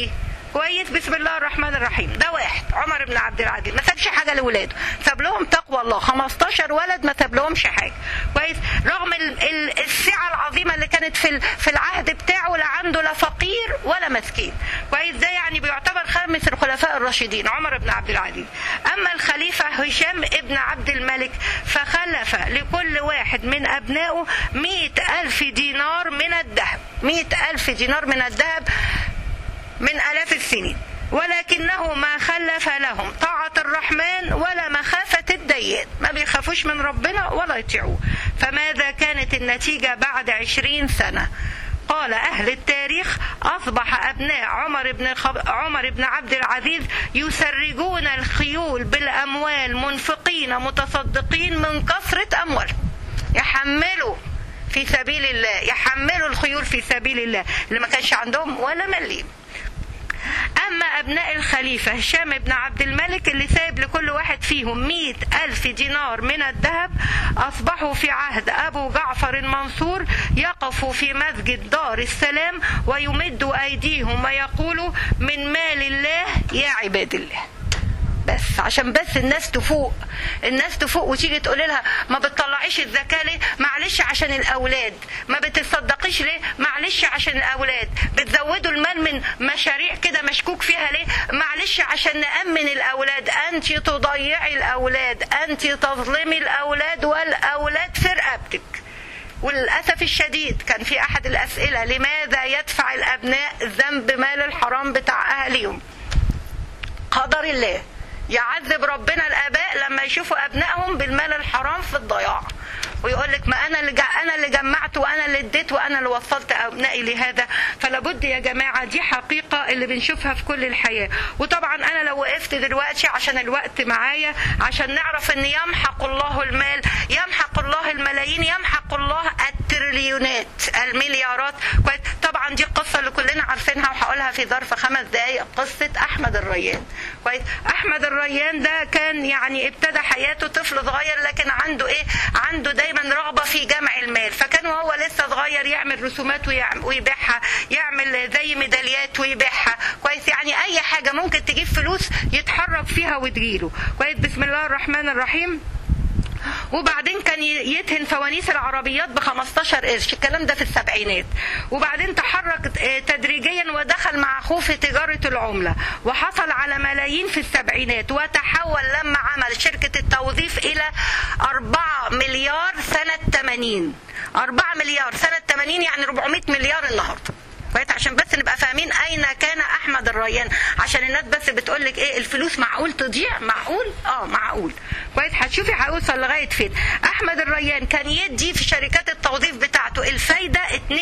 كويس بسم الله الرحمن الرحيم ده واحد عمر بن عبد العزيز ما سابش حاجه لاولاده ساب لهم تقوى الله 15 ولد ما ساب لهمش حاجه كويس رغم ال- ال- السعه العظيمه اللي كانت في ال- في العهد بتاعه لا عنده لا فقير ولا مسكين كويس ده يعني بيعتبر خامس الخلفاء الراشدين عمر بن عبد العزيز اما الخليفه هشام ابن عبد الملك فخلف لكل واحد من ابنائه مئة ألف دينار من الذهب مئة ألف دينار من الذهب من آلاف السنين ولكنه ما خلف لهم طاعة الرحمن ولا مخافة الديان ما بيخافوش من ربنا ولا يطيعوه فماذا كانت النتيجة بعد عشرين سنة قال أهل التاريخ أصبح أبناء عمر بن الخب... عمر بن عبد العزيز يسرجون الخيول بالأموال منفقين متصدقين من كثرة أموالهم يحملوا في سبيل الله يحملوا الخيول في سبيل الله اللي ما كانش عندهم ولا مليم أما أبناء الخليفة هشام بن عبد الملك اللي سايب لكل واحد فيهم مئة ألف دينار من الذهب أصبحوا في عهد أبو جعفر المنصور يقفوا في مسجد دار السلام ويمدوا أيديهم ويقولوا من مال الله يا عباد الله بس عشان بس الناس تفوق الناس تفوق وتيجي تقول لها ما بتطلعيش الزكاه ليه معلش عشان الاولاد ما بتصدقيش ليه معلش عشان الاولاد بتزودوا المال من مشاريع كده مشكوك فيها ليه معلش عشان نامن الاولاد انت تضيعي الاولاد انت تظلمي الاولاد والاولاد في رقبتك وللأسف الشديد كان في أحد الأسئلة لماذا يدفع الأبناء ذنب مال الحرام بتاع أهاليهم قدر الله يعذب ربنا الاباء لما يشوفوا ابنائهم بالمال الحرام في الضياع ويقول لك ما انا اللي جا انا اللي جمعت وانا اللي اديت وانا اللي وصلت ابنائي لهذا فلا بد يا جماعه دي حقيقه اللي بنشوفها في كل الحياه وطبعا انا لو وقفت دلوقتي عشان الوقت معايا عشان نعرف ان يمحق الله المال يمحق الله الملايين يمحق الله التريليونات المليارات كويس طبعا دي القصه اللي كلنا عارفينها وهقولها في ظرف خمس دقائق قصه احمد الريان كويس احمد الريان ده كان يعني ابتدى حياته طفل صغير لكن عنده ايه عنده دايما رغبه في جمع المال فكان وهو لسه صغير يعمل رسومات ويعمل ويبيعها يعمل زي ميداليات ويبيعها كويس يعني اي حاجه ممكن تجيب فلوس يتحرك فيها وتجيله كويس بسم الله الرحمن الرحيم وبعدين كان يدهن فوانيس العربيات ب 15 قرش الكلام ده في السبعينات وبعدين تحرك تدريجيا ودخل مع اخوه في تجاره العمله وحصل على ملايين في السبعينات وتحول لما عمل شركه التوظيف الى 4 مليار سنه 80 4 مليار سنه 80 يعني 400 مليار النهارده كويس عشان بس نبقى فاهمين اين كان احمد الريان عشان الناس بس بتقول لك ايه الفلوس معقول تضيع معقول اه معقول كويس هتشوفي هيوصل لغايه فين احمد الريان كان يدي في شركات التوظيف بتاعته الفايده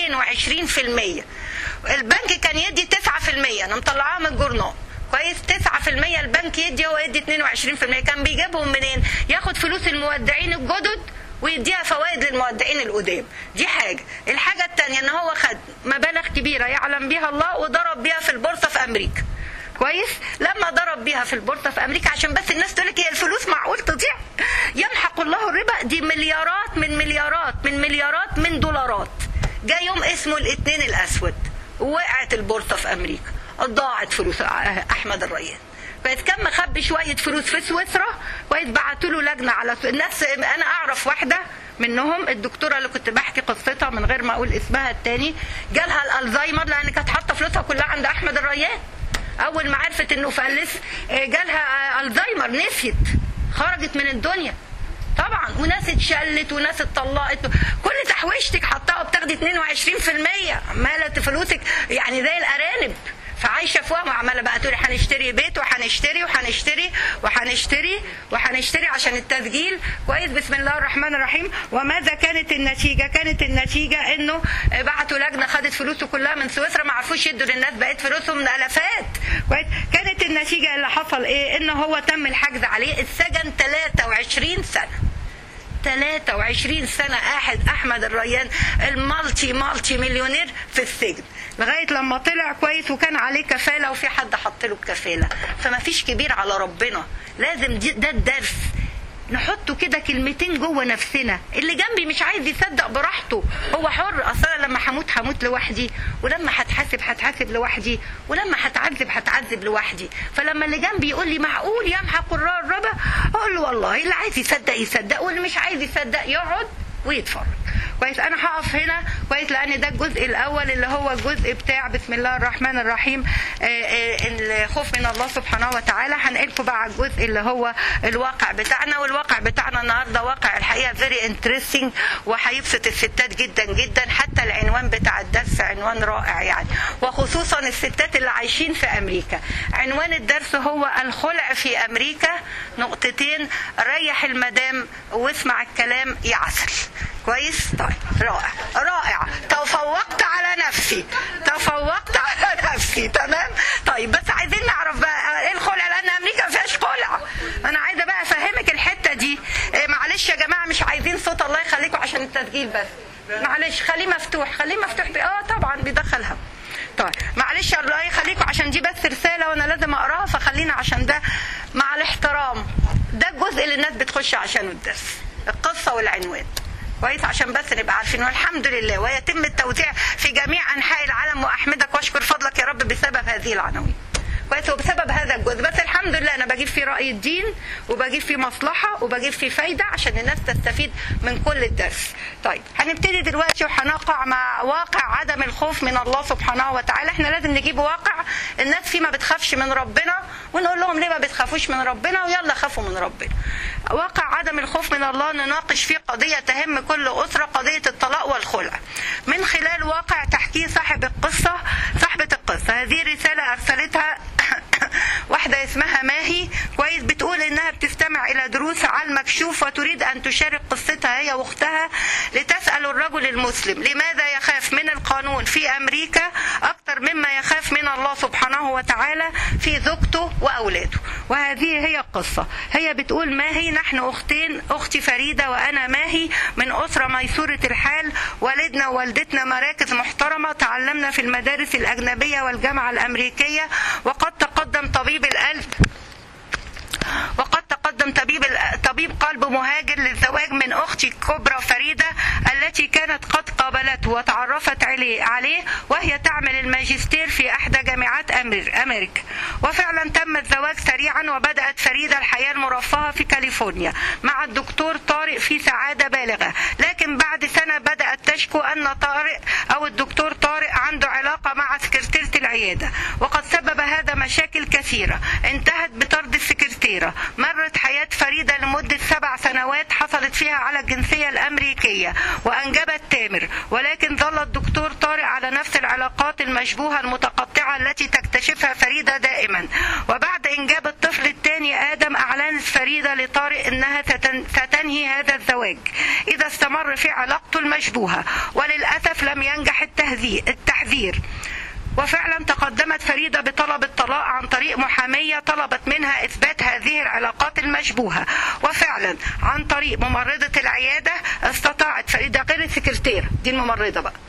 22% البنك كان يدي 9% انا مطلعاها من الجورنال كويس 9% البنك يدي هو يدي 22% كان بيجيبهم منين ياخد فلوس المودعين الجدد ويديها فوائد للمودعين القدام دي حاجه الحاجه الثانيه ان هو خد مبالغ كبيره يعلم بها الله وضرب بيها في البورصه في امريكا كويس لما ضرب بيها في البورصه في امريكا عشان بس الناس تقول لك هي الفلوس معقول تضيع يمحق الله الربا دي مليارات من مليارات من مليارات من دولارات جاء يوم اسمه الاثنين الاسود وقعت البورصه في امريكا ضاعت فلوس احمد الريان كويس كان مخبي شويه فلوس في سويسرا كويس بعتوا له لجنه على نفس انا اعرف واحده منهم الدكتوره اللي كنت بحكي قصتها من غير ما اقول اسمها التاني جالها الالزايمر لان كانت حاطه فلوسها كلها عند احمد الريان اول ما عرفت انه فلس جالها الزهايمر نسيت خرجت من الدنيا طبعا وناس اتشلت وناس اتطلقت كل تحويشتك حطها وبتاخدي 22% عماله فلوسك يعني زي الارانب فعايشه في وهم عماله بقى تقولي هنشتري بيت وهنشتري وهنشتري وهنشتري وهنشتري عشان التسجيل كويس بسم الله الرحمن الرحيم وماذا كانت النتيجه؟ كانت النتيجه انه بعتوا لجنه خدت فلوسه كلها من سويسرا ما عرفوش يدوا للناس بقت فلوسهم من الافات كويس كانت النتيجه اللي حصل ايه؟ ان هو تم الحجز عليه السجن 23 سنه 23 سنة أحد أحمد الريان المالتي مالتي مليونير في السجن لغاية لما طلع كويس وكان عليه كفالة وفي حد حط له الكفالة فما فيش كبير على ربنا لازم دي ده الدرس نحطه كده كلمتين جوه نفسنا اللي جنبي مش عايز يصدق براحته هو حر اصلا لما هموت هموت لوحدي ولما هتحاسب هتحاسب لوحدي ولما هتعذب هتعذب لوحدي فلما اللي جنبي يقول لي معقول يمحق الربا اقول له والله اللي عايز يصدق يصدق واللي مش عايز يصدق يقعد ويتفرج كويس انا هقف هنا كويس لان ده الجزء الاول اللي هو الجزء بتاع بسم الله الرحمن الرحيم آه، آه، الخوف من الله سبحانه وتعالى هنقلكم بقى على الجزء اللي هو الواقع بتاعنا والواقع بتاعنا النهارده واقع الحقيقه فيري انترستنج وهيبسط الستات جدا جدا حتى العنوان بتاع الدرس عنوان رائع يعني وخصوصا الستات اللي عايشين في امريكا عنوان الدرس هو الخلع في امريكا نقطتين ريح المدام واسمع الكلام يعسل كويس طيب رائع رائع تفوقت على نفسي تفوقت على نفسي تمام طيب بس عايزين نعرف بقى ايه الخلع لان امريكا ما فيهاش خلع انا عايزه بقى افهمك الحته دي إيه معلش يا جماعه مش عايزين صوت الله يخليكم عشان التسجيل بس معلش خليه مفتوح خليه مفتوح اه طبعا بيدخلها طيب معلش الله يخليكم عشان دي بس رساله وانا لازم اقراها فخلينا عشان ده مع الاحترام ده الجزء اللي الناس بتخش عشانه الدرس القصه والعنوان كويس عشان بس نبقى عارفين والحمد لله ويتم التوزيع في جميع انحاء العالم واحمدك واشكر فضلك يا رب بسبب هذه العناوين كويس وبسبب هذا الجزء بس الحمد لله انا بجيب فيه راي الدين وبجيب فيه مصلحه وبجيب فيه فايده عشان الناس تستفيد من كل الدرس طيب هنبتدي دلوقتي وهنقع مع واقع عدم الخوف من الله سبحانه وتعالى احنا لازم نجيب واقع الناس فيه ما بتخافش من ربنا ونقول لهم ليه ما بتخافوش من ربنا ويلا خافوا من ربنا واقع عدم الخوف من الله نناقش فيه قضيه تهم كل اسره قضيه الطلاق والخلع من خلال واقع تحكيه صاحب القصه صاحبه القصه هذه رساله ارسلتها واحدة اسمها ماهي كويس بتقول انها بتستمع الى دروس على المكشوف وتريد ان تشارك قصتها هي واختها لتسأل الرجل المسلم لماذا يخاف من القانون في امريكا اكثر مما يخاف من الله سبحانه وتعالى في زوجته واولاده وهذه هي القصة هي بتقول ماهي نحن اختين اختي فريدة وانا ماهي من اسرة ميسورة الحال والدنا ووالدتنا مراكز محترمة تعلمنا في المدارس الاجنبية والجامعة الامريكية وقد تقدم طبيب القلب وقد تقدم طبيب طبيب قلب مهاجر للزواج من اختي الكبرى فريده التي كانت قد قابلته وتعرفت عليه عليه وهي تعمل الماجستير في احدى جامعات امريكا وفعلا تم الزواج سريعا وبدات فريده الحياه المرفهه في كاليفورنيا مع الدكتور طارق في سعاده بالغه لكن بعد سنه بدات تشكو ان طارق او الدكتور طارق عنده علاقه مع سكرتيره العياده وقد سبب هذا مشاكل كثيره انتهت بطرد السكرتيره مرت حياة فريدة لمدة سبع سنوات حصلت فيها على الجنسية الأمريكية وأنجبت تامر ولكن ظل الدكتور طارق على نفس العلاقات المشبوهة المتقطعة التي تكتشفها فريدة دائما وبعد إنجاب الطفل الثاني آدم أعلنت فريدة لطارق أنها ستنهي هذا الزواج إذا استمر في علاقته المشبوهة وللأسف لم ينجح التحذير وفعلا تقدمت فريدة بطلب الطلاق عن طريق محامية طلبت منها إثبات هذه العلاقات المشبوهة وفعلا عن طريق ممرضة العيادة استطاعت فريدة غير السكرتير دي الممرضة بقى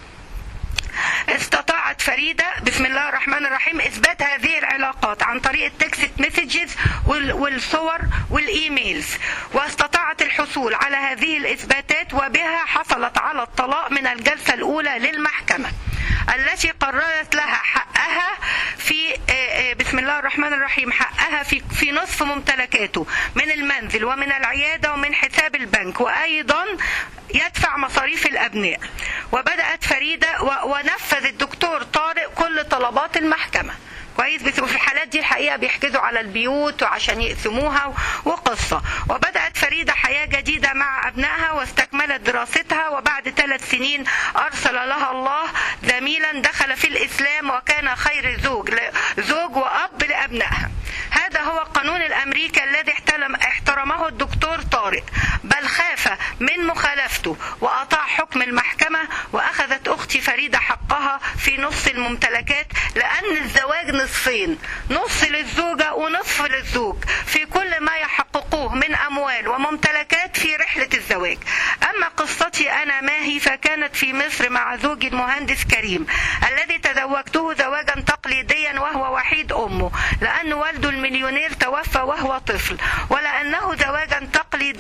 استطاعت فريدة بسم الله الرحمن الرحيم إثبات هذه العلاقات عن طريق التكست مسجز والصور والإيميلز واستطاعت الحصول على هذه الإثباتات وبها حصلت على الطلاق من الجلسة الأولى للمحكمة التي قررت لها حقها في بسم الله الرحمن الرحيم حقها في في نصف ممتلكاته من المنزل ومن العياده ومن حساب البنك وايضا يدفع مصاريف الابناء وبدات فريده ونفذ الدكتور طارق كل طلبات المحكمه كويس بس في الحالات دي الحقيقه بيحجزوا على البيوت وعشان يقسموها وقصه وبدات فريده حياه جديده مع ابنائها واستكملت دراستها وبعد ثلاث سنين ارسل لها الله زميلا دخل في الاسلام وكان خير زوج زوج واب لابنائها هذا هو القانون الامريكي الذي احترم احترمه الدكتور طارق بل خاف من مخالفته واطاع حكم المحكمه واخذت اختي فريده حقها في نص الممتلكات لان الزواج نصفين نص للزوجه ونصف للزوج في كل ما يحققوه من اموال وممتلكات في رحله الزواج اما قصتي انا ماهي فكانت في مصر مع زوجي المهندس كريم الذي تزوجته زواجا تقليديا وهو وحيد امه لان والده المليونير توفى وهو طفل ولانه زواجا تقليديا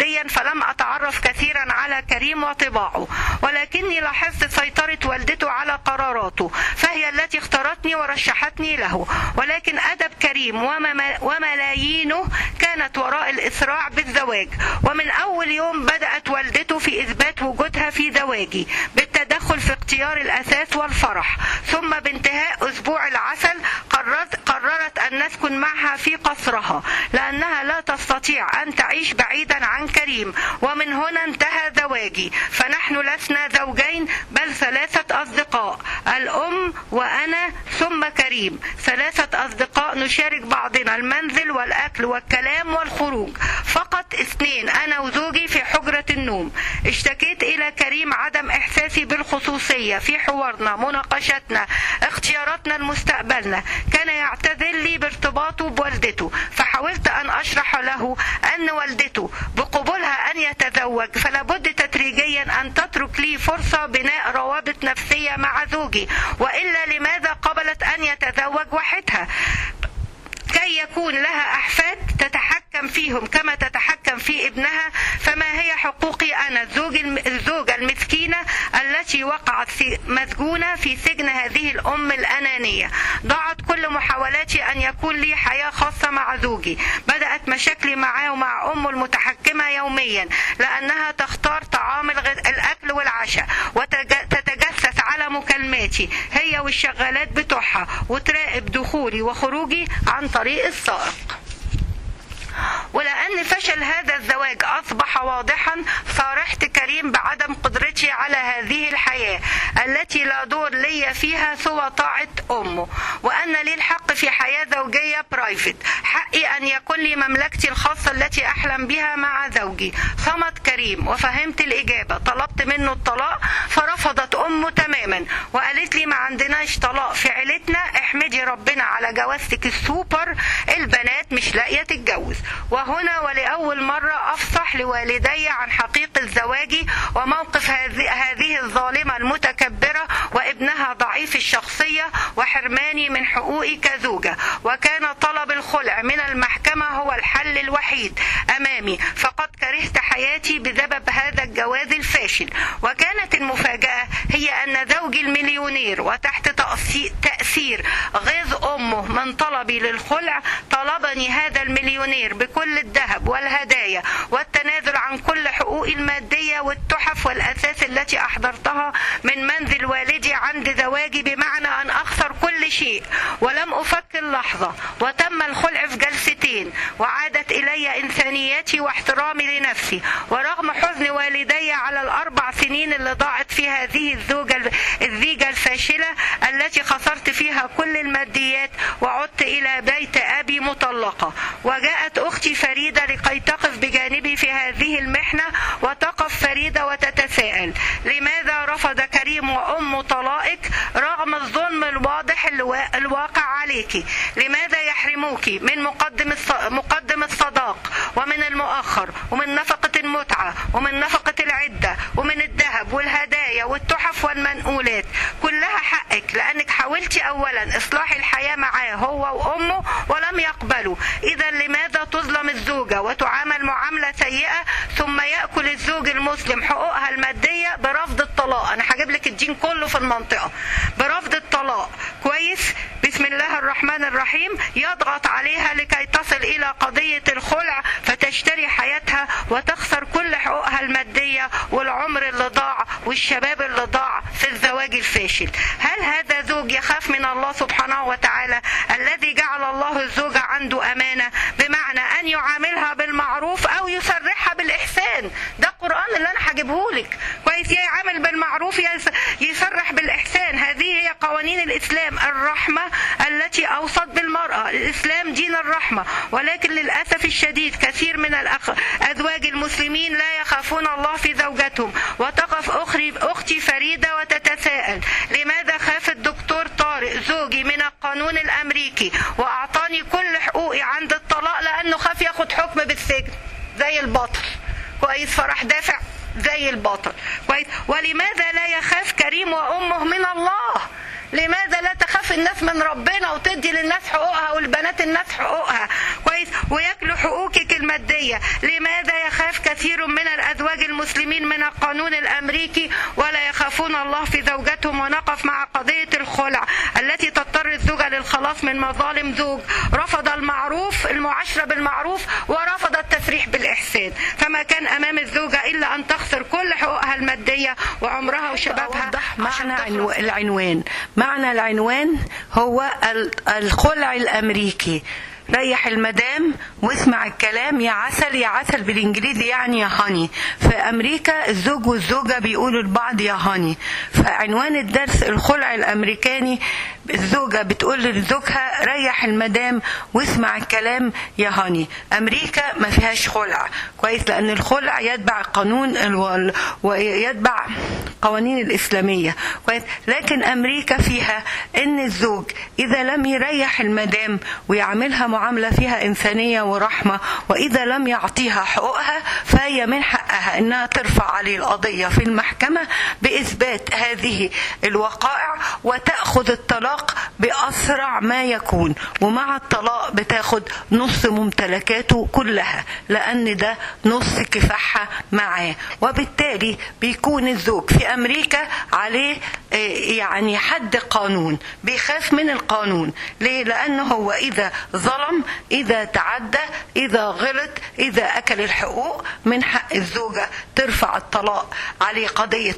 زوجيا فلم أتعرف كثيرا على كريم وطباعه ولكني لاحظت سيطرة والدته على قراراته فهي التي اختارتني ورشحتني له ولكن أدب كريم وملايينه كانت وراء الإسراع بالزواج ومن أول يوم بدأت والدته في إثبات وجودها في زواجي بالتدخل في اختيار الأساس والفرح ثم بانتهاء أسبوع العسل قررت, قررت أن نسكن معها في قصرها لأنها لا تستطيع أن تعيش بعيدا عن كريم ومن هنا انتهى زواجي فنحن لسنا زوجين بل ثلاثة أصدقاء الأم وأنا ثم كريم ثلاثة أصدقاء نشارك بعضنا المنزل والأكل والكلام والخروج فقط اثنين أنا وزوجي في حجرة النوم اشتكيت إلى كريم عدم إحساسي بالخصوصية في حوارنا مناقشتنا اختياراتنا لمستقبلنا كان يعتذر لي بارتباطه بوالدته فحاولت أن أشرح له أن والدته بقبولها أن يتزوج فلابد تدريجيا أن تترك لي فرصة بناء روابط نفسية مع زوجي وإلا لماذا قبلت أن يتزوج وحدها كي يكون لها أحفاد تتحكم فيهم كما تتحكم في ابنها فما هي حقوقي أنا الزوج الزوجة المسكينة التي وقعت في مسجونة في سجن هذه الأم الأنانية ضاعت كل محاولاتي أن يكون لي حياة خاصة مع زوجي بدأت مشاكلي معاه ومع أمه المتحكمة يوميا لأنها تختار طعام الأكل والعشاء وتتجسس على مكالماتي هي والشغالات بتوعها وتراقب دخولي وخروجي عن طريق السائق ولأن فشل هذا الزواج أصبح واضحا صارحت كريم بعدم قدرتي على هذه الحياة التي لا دور لي فيها سوى طاعة أمه وأن لي الحق في حياة زوجية برايفت حقي أن يكون لي مملكتي الخاصة التي أحلم بها مع زوجي صمت كريم وفهمت الإجابة طلبت منه الطلاق فرفضت أمه تماما وقالت لي ما عندناش طلاق في عيلتنا احمدي ربنا على جوازتك السوبر البنات مش لاقية تتجوز وهنا ولأول مرة أفصح لوالدي عن حقيقة زواجي وموقف هذه الظالمة المتكبرة وابنها ضعيف الشخصية وحرماني من حقوقي كزوجة وكان طلب الخلع من المحكمة هو الحل الوحيد أمامي فقد كرهت حياتي بسبب هذا الجواز الفاشل وكانت المفاجأة هي أن زوجي المليونير وتحت تأثير غيظ أمه من طلبي للخلع طلبني هذا المليونير بكل الذهب والهدايا والتنازل عن كل حقوقي المادية والتحف والأساس التي أحضرتها من منزل والدي عند زواجي بمعنى أن أخسر كل شيء ولم أفكر لحظة وتم الخلع في جلستين وعادت إلي إنسانيتي واحترامي لنفسي ورغم حزن والدي على الأربع سنين اللي ضاعت في هذه الزوجة الزيجة الفاشلة التي خسرت فيها كل الماديات وعدت إلى بيت أبي مطلقة وجاءت أختي فريدة لكي تقف بجانبي في هذه المحنة وتقف فريدة وتتساءل لماذا رفض كريم وأم طلائك رغم الظلم الواضح الواقع عليك لماذا يحرموك من مقدم مقدم الصداق ومن المؤخر ومن نفقة المتعة ومن نفقة العدة ومن الذهب والهدايا والتحف والمنقولات كلها حقك لأنك حاولتي أولا إصلاح الحياة معاه هو وأمه ولم يقبلوا إذا لماذا تظلم الزوجة وتعامل معاملة سيئة ثم يأكل الزوج المسلم حقوقها المادية برفض الطلاق أنا هجيب لك الدين كله في المنطقة برفض الطلاق كويس بسم الله الرحمن الرحيم يضغط عليها لكي تصل إلى قضية الخلع فتشتري حياتها وتخسر كل حقوقها المادية والعمر اللي ضاع والشباب اللي ضاع في الزواج الفاشل هل هذا زوج يخاف من الله سبحانه وتعالى الذي جعل الله الزوجة عنده أمانة بمعنى أن يعاملها بالمعروف أو يسرحها بالإحسان ده القرآن اللي أنا هجيبه لك كويس يا يعامل بالمعروف يسرح بالإحسان هذه هي قوانين الإسلام الرحمة التي أوصت بالمرأة الإسلام دين الرحمة ولكن للأسف الشديد كثير من الأخ... أزواج المسلمين لا يخافون الله في زوجتهم وتقف أخري أختي فريدة وتتساءل لماذا خاف الدكتور طارق زوجي من القانون الأمريكي وأعطاني كل حقوقي عند الطلاق لأنه خاف ياخد حكم بالسجن زي البطل كويس فراح دافع زي البطل كويس ولماذا لا يخاف كريم وأمه من الله لماذا لا تخاف الناس من ربنا وتدي للناس حقوقها والبنات الناس حقوقها كويس وياكلوا حقوقك الماديه لماذا يخاف كثير من الازواج المسلمين من القانون الامريكي ولا يخافون الله في زوجتهم ونقف مع قضيه الخلع التي تضطر الزوجه للخلاص من مظالم زوج رفض المعروف المعاشره بالمعروف ورفض التسريح بالاحسان فما كان امام الزوجه الا ان تخسر كل حقوقها الماديه وعمرها وشبابها أوضح عشان معنى تخلص. عنو- العنوان معنى العنوان هو ال- الخلع الأمريكي ريح المدام واسمع الكلام يا عسل يا عسل بالانجليزي يعني يا هاني في امريكا الزوج والزوجه بيقولوا لبعض يا هاني فعنوان الدرس الخلع الامريكاني الزوجه بتقول لزوجها ريح المدام واسمع الكلام يا هاني امريكا ما فيهاش خلع كويس لان الخلع يتبع قانون الو- ويتبع قوانين الإسلامية كويس لكن أمريكا فيها إن الزوج إذا لم يريح المدام ويعملها معاملة فيها إنسانية ورحمة وإذا لم يعطيها حقوقها فهي من حقها إنها ترفع عليه القضية في المحكمة بإثبات هذه الوقائع وتأخذ الطلاق بأسرع ما يكون ومع الطلاق بتاخد نص ممتلكاته كلها لأن ده نص كفاحها معاه وبالتالي بيكون الزوج في أمريكا عليه آه، يعني حد قانون بيخاف من القانون ليه؟ لأنه هو إذا ظلم إذا تعدى إذا غلط إذا أكل الحقوق من حق الزوجة ترفع الطلاق عليه قضية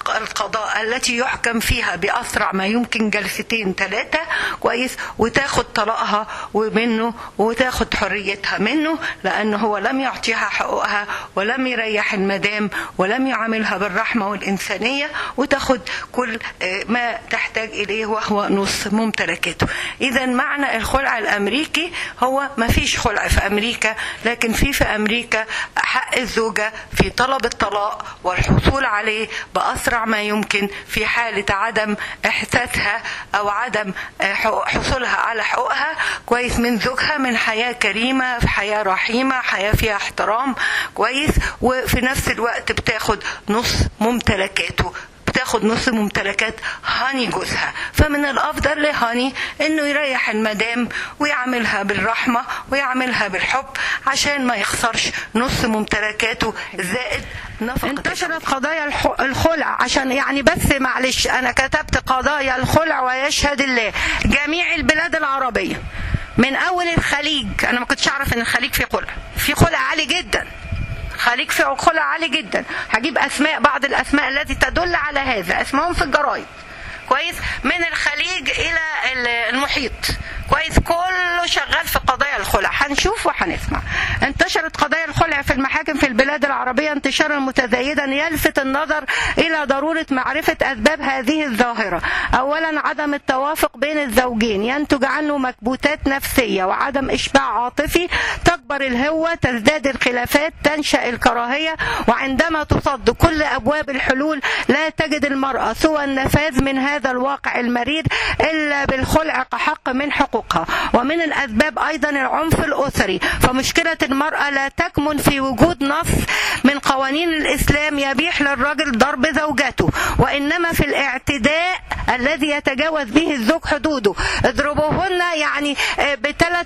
القضاء التي يحكم فيها بأسرع ما يمكن جلستين ثلاثة كويس وتاخد طلاقها ومنه وتاخد حريتها منه لأنه هو لم يعطيها حقوقها ولم يريح المدام ولم يعاملها بالرحمة والإنسانية وتاخد كل آه، ما تحتاج إليه وهو نص ممتلكاته إذا معنى الخلع الأمريكي هو ما فيش خلع في أمريكا لكن في في أمريكا حق الزوجة في طلب الطلاق والحصول عليه بأسرع ما يمكن في حالة عدم إحساسها أو عدم آه، حقوق- حصولها على حقوقها كويس من زوجها من حياة كريمة في حياة رحيمة حياة فيها احترام كويس وفي نفس الوقت بتاخد نص ممتلكاته بتاخد نص ممتلكات هاني جوزها فمن الافضل لهاني انه يريح المدام ويعملها بالرحمه ويعملها بالحب عشان ما يخسرش نص ممتلكاته زائد نفقه انتشرت قضايا الح- الخلع عشان يعني بس معلش انا كتبت قضايا الخلع ويشهد الله جميع البلاد العربيه من اول الخليج انا ما كنتش اعرف ان الخليج فيه خلع في خلع عالي جدا خليج فيه خلع عالي جدا هجيب اسماء بعض الاسماء التي تدل على هذا اسمائهم في الجرايد كويس من الخليج الى ال- المحيط كويس كله شغال في قضايا الخلع هنشوف وهنسمع انتشرت قضايا الخلع في المحاكم في البلاد العربية انتشارا متزايدا يلفت النظر إلى ضرورة معرفة أسباب هذه الظاهرة أولا عدم التوافق بين الزوجين ينتج عنه مكبوتات نفسية وعدم إشباع عاطفي تكبر الهوة تزداد الخلافات تنشأ الكراهية وعندما تصد كل أبواب الحلول لا تجد المرأة سوى النفاذ من هذا الواقع المرير إلا بالخلع كحق من حقوقها ومن الأسباب أيضا العنف الأسري فمشكلة المرأة لا تكمن في وجود نص من قوانين الإسلام يبيح للرجل ضرب زوجته وإنما في الاعتداء الذي يتجاوز به الزوج حدوده اضربوهن يعني بثلاث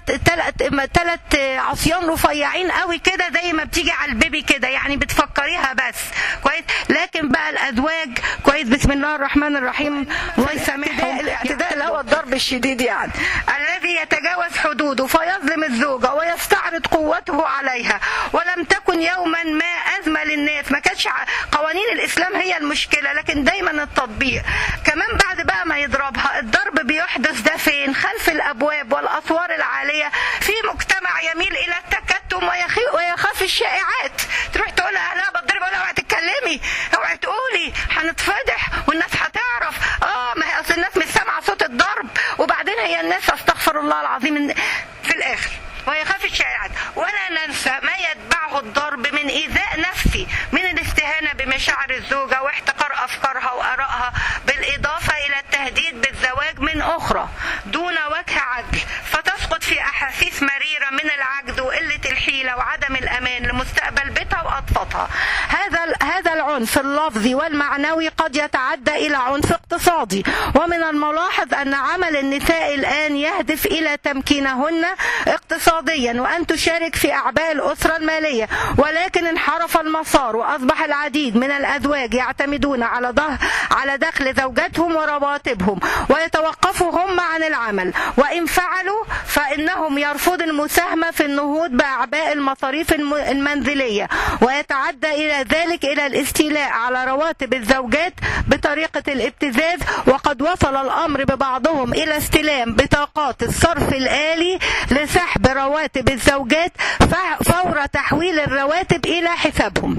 ثلاث عصيان رفيعين قوي كده زي ما بتيجي على البيبي كده يعني بتفكريها بس كويس لكن بقى الازواج كويس بسم الله الرحمن الرحيم الله يسامحهم الاعتداء اللي هو الضرب الشديد يعني الذي يتجاوز حدوده فيظلم الزوجه ويستعرض قوته عليها ولم تكن يوما ما ازمه للناس ما كانتش قوانين الاسلام هي المشكله لكن دايما التطبيق كمان بعد بقى ما يضربها الضرب بيحدث ده فين خلف الابواب والاسوار العاليه في مجتمع يميل الى التكتم ويخي- ويخاف الشائعات تروح تقول لها لا بتضرب ولا اوعي تتكلمي اوعي تقولي هنتفضح والناس هتعرف اه ما هي اصل الناس مش سامعه صوت الضرب وبعدين هي الناس استغفر الله العظيم إن- في الاخر ويخاف الشائعات ولا ننسى ما يتبعه الضرب من ايذاء نفسي من الاستهانه بمشاعر الزوجه واحتقار افكارها وارائها بالاضافه الى التهديد بالزواج من اخرى دون وجه عدل فتسقط في احاسيس مريره من العجز وقله الحيله وعدم الامان لمستقبل بيتها واطفالها هذا هذا العنف اللفظي والمعنوي قد يتعدى إلى عنف اقتصادي ومن الملاحظ أن عمل النساء الآن يهدف إلى تمكينهن اقتصاديا وأن تشارك في أعباء الأسرة المالية ولكن انحرف المسار وأصبح العديد من الأزواج يعتمدون على ضه على دخل زوجاتهم ورواتبهم ويتوقفوا هم عن العمل وإن فعلوا فإنهم يرفضوا المساهمة في النهوض بأعباء المصاريف الم- المنزلية ويتعدى إلى ذلك إلى الاستيلاء على رواتب الزوجات بطريقة الابتزاز وقد وصل الأمر ببعضهم إلى استلام بطاقات الصرف الآلي لسحب رواتب الزوجات ف- فور تحويل الرواتب إلى حسابهم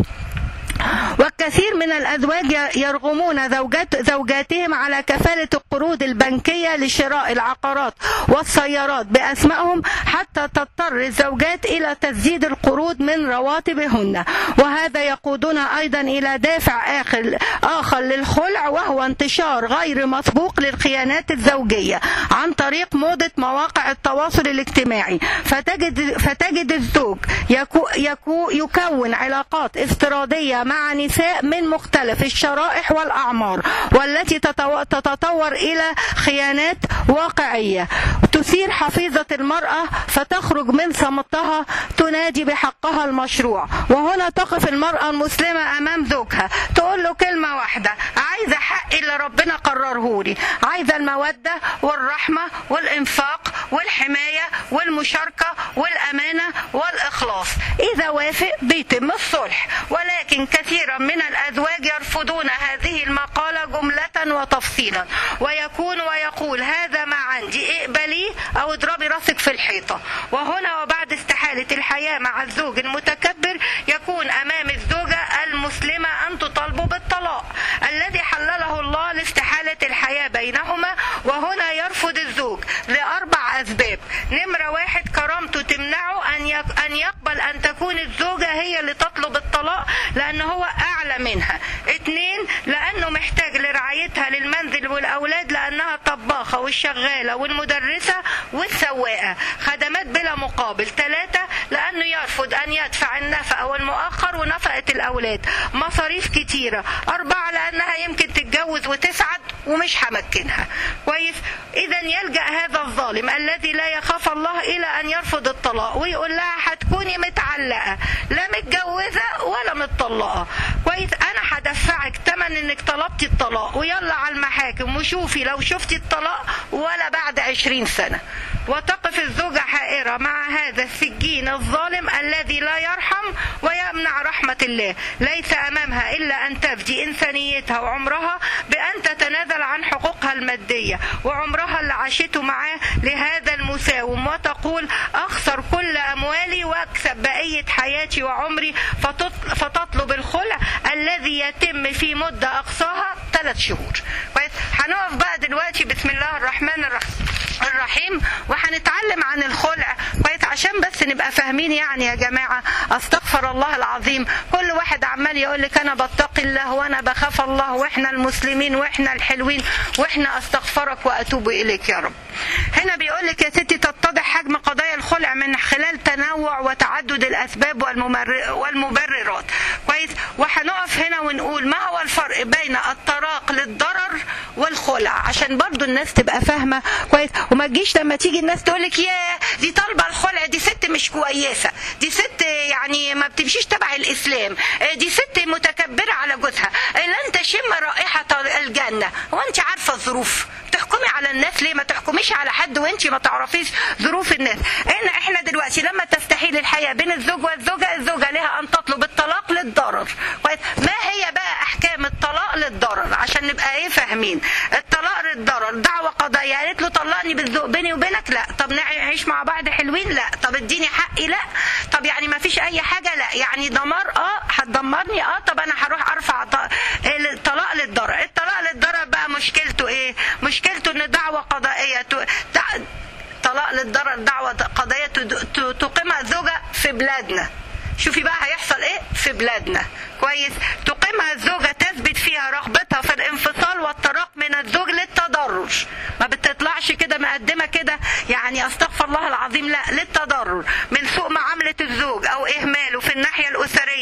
والكثير من الأزواج يرغمون زوجات زوجاتهم على كفالة القروض البنكية لشراء العقارات والسيارات بأسمائهم حتى تضطر الزوجات إلى تسديد القروض من رواتبهن وهذا يقودنا أيضا إلى دافع آخر آخر للخلع وهو انتشار غير مسبوق للخيانات الزوجية عن طريق موضة مواقع التواصل الاجتماعي فتجد فتجد الزوج يكو يكو يكون علاقات افتراضية مع نساء من مختلف الشرائح والأعمار والتي تتو- تتطور إلى خيانات واقعية تثير حفيظة المرأة فتخرج من صمتها تنادي بحقها المشروع وهنا تقف المرأة المسلمة أمام زوجها تقول له كلمة واحدة عايزة حقي اللي ربنا قرره لي عايزة المودة والرحمة والإنفاق والحماية والمشاركة والأمانة والإخلاص إذا وافق بيتم الصلح ولكن كثيرا من الأزواج يرفضون هذه المقالة جملة وتفصيلا ويكون ويقول هذا ما عندي اقبليه أو اضربي راسك في الحيطة وهنا وبعد استحالة الحياة مع الزوج المتكبر يكون أمام الزوجة المسلمة أن تطالبه بالطلاق الذي حلله الله لاستحالة الحياة بينهما وهنا يرفض الزوج لأربع أسباب نمرة واحد كرامته تمنعه أن يق- أن يقبل أن تكون الزوجة هي اللي تطلب الطلاق لأن هو أعلى منها اتنين لأنه محتاج لرعايتها للمنزل والأولاد لأنها طباخة والشغالة والمدرسة والسواقة خدمات بلا مقابل ثلاثة لأنه يرفض أن يدفع النفقة والمؤخر ونفقة الأولاد مصاريف كتيرة أربعة لأنها يمكن تتجوز وتسعد ومش همكنها كويس إذا يلجأ هذا الظالم الذي لا يخاف الله إلى أن يرفض الطلاق ويقول لها هتكوني متعلقة لا متجوزة ولا متطلقة كويس أنا هدفعك تمن إنك طلبتي الطلاق ويلا على المحاكم وشوفي لو شفتي الطلاق ولا بعد عشرين سنة وتقف الزوجة حائرة مع هذا السجين الظالم الذي لا يرحم ويمنع رحمة الله ليس أمامها إلا أن تفدي إنسانيتها وعمرها بأن تتنازل عن حقوقها المادية وعمرها اللي عاشته معاه لهذا المساوم وتقول أخسر كل أموالي وأكسب بقية حياتي وعمري فتط- فتطلب الخلع الذي يتم في مدة أقصاها ثلاث شهور كويس هنقف بقى دلوقتي بسم الله الرحمن الرحيم الرحيم وهنتعلم عن الخلع كويس عشان بس نبقى فاهمين يعني يا جماعه استغفر الله العظيم كل واحد عمال يقول لك انا بتقي الله وانا بخاف الله واحنا المسلمين واحنا الحلوين واحنا استغفرك واتوب اليك يا رب هنا بيقول لك يا ستي تتضح حجم قضايا الخلع من خلال تنوع وتعدد الاسباب والممر- والمبررات كويس وهنقف هنا ونقول ما هو الفرق بين الطلاق للضرر والخلع عشان برضو الناس تبقى فاهمه كويس وما تجيش لما تيجي الناس تقول لك يا دي طالبه الخلع دي ست مش كويسه دي ست يعني ما بتمشيش تبع الاسلام دي ست متكبره على جوزها لن تشم رائحه الجنه هو انت عارفه الظروف تحكمي على الناس ليه ما تحكميش على حد وانت ما تعرفيش ظروف الناس احنا احنا دلوقتي لما تستحيل الحياه بين الزوج والزوجه الزوجه لها ان تطلب الطلاق للضرر كويس ما هي بقى احكام الطلاق للضرر عشان نبقى ايه فاهمين الطلاق للضرر دعوه قضائيه قالت له طلقني بالذوق بيني وبينك لا طب نعيش مع بعض حلوين لا طب اديني حقي لا طب يعني ما فيش اي حاجه لا يعني دمار اه هتدمرني اه طب انا هروح ارفع ط- الطلاق للضرر الطلاق للضرر بقى مشكلته ايه مشكلته ان دعوه قضائيه ت- تع- طلاق للضرر دعوه قضائيه تد- ت- تقيمها الزوجه في بلادنا شوفي بقى هيحصل ايه في بلادنا كويس تقيمها الزوجة تثبت فيها رغبتها في الانفصال والطلاق من الزوج للتضرر ما بتطلعش كده مقدمة كده يعني استغفر الله العظيم لا للتضرر من سوء معاملة الزوج او اهماله في الناحية الاسرية والمع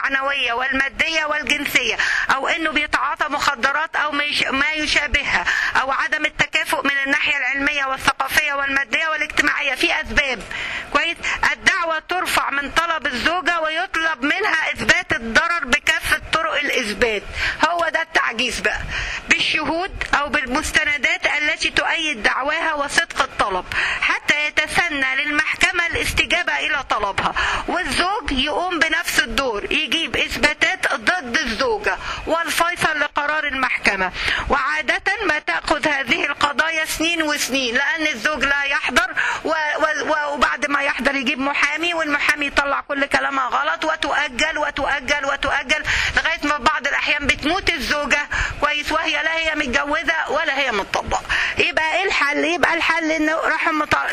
المعنوية والمادية والجنسية أو إنه بيتعاطى مخدرات أو ما يشابهها أو عدم التكافؤ من الناحية العلمية والثقافية والمادية والاجتماعية في أسباب كويس الدعوة ترفع من طلب الزوجة ويطلب منها إثبات الضرر بكافة طرق الإثبات هو ده التعجيز بقى بالشهود أو بالمستندات التي تؤيد دعواها وصدق الطلب حتى يتسنى للمحكمة الاستجابة إلى طلبها والزوج يقوم بنفس الدور يجيب إثباتات ضد الزوجة والفيصل لقرار المحكمة وعادة ما تأخذ هذه القضايا سنين وسنين لأن الزوج لا يحضر و و وبعد ما يحضر يجيب محامي والمحامي يطلع كل كلامها غلط وتؤجل وتؤجل وتؤجل لغاية ما بعض الأحيان بتموت الزوجة كويس وهي لا هي متجوزة ولا هي متطبقة يبقى إيه الحل؟ يبقى الحل إنه راح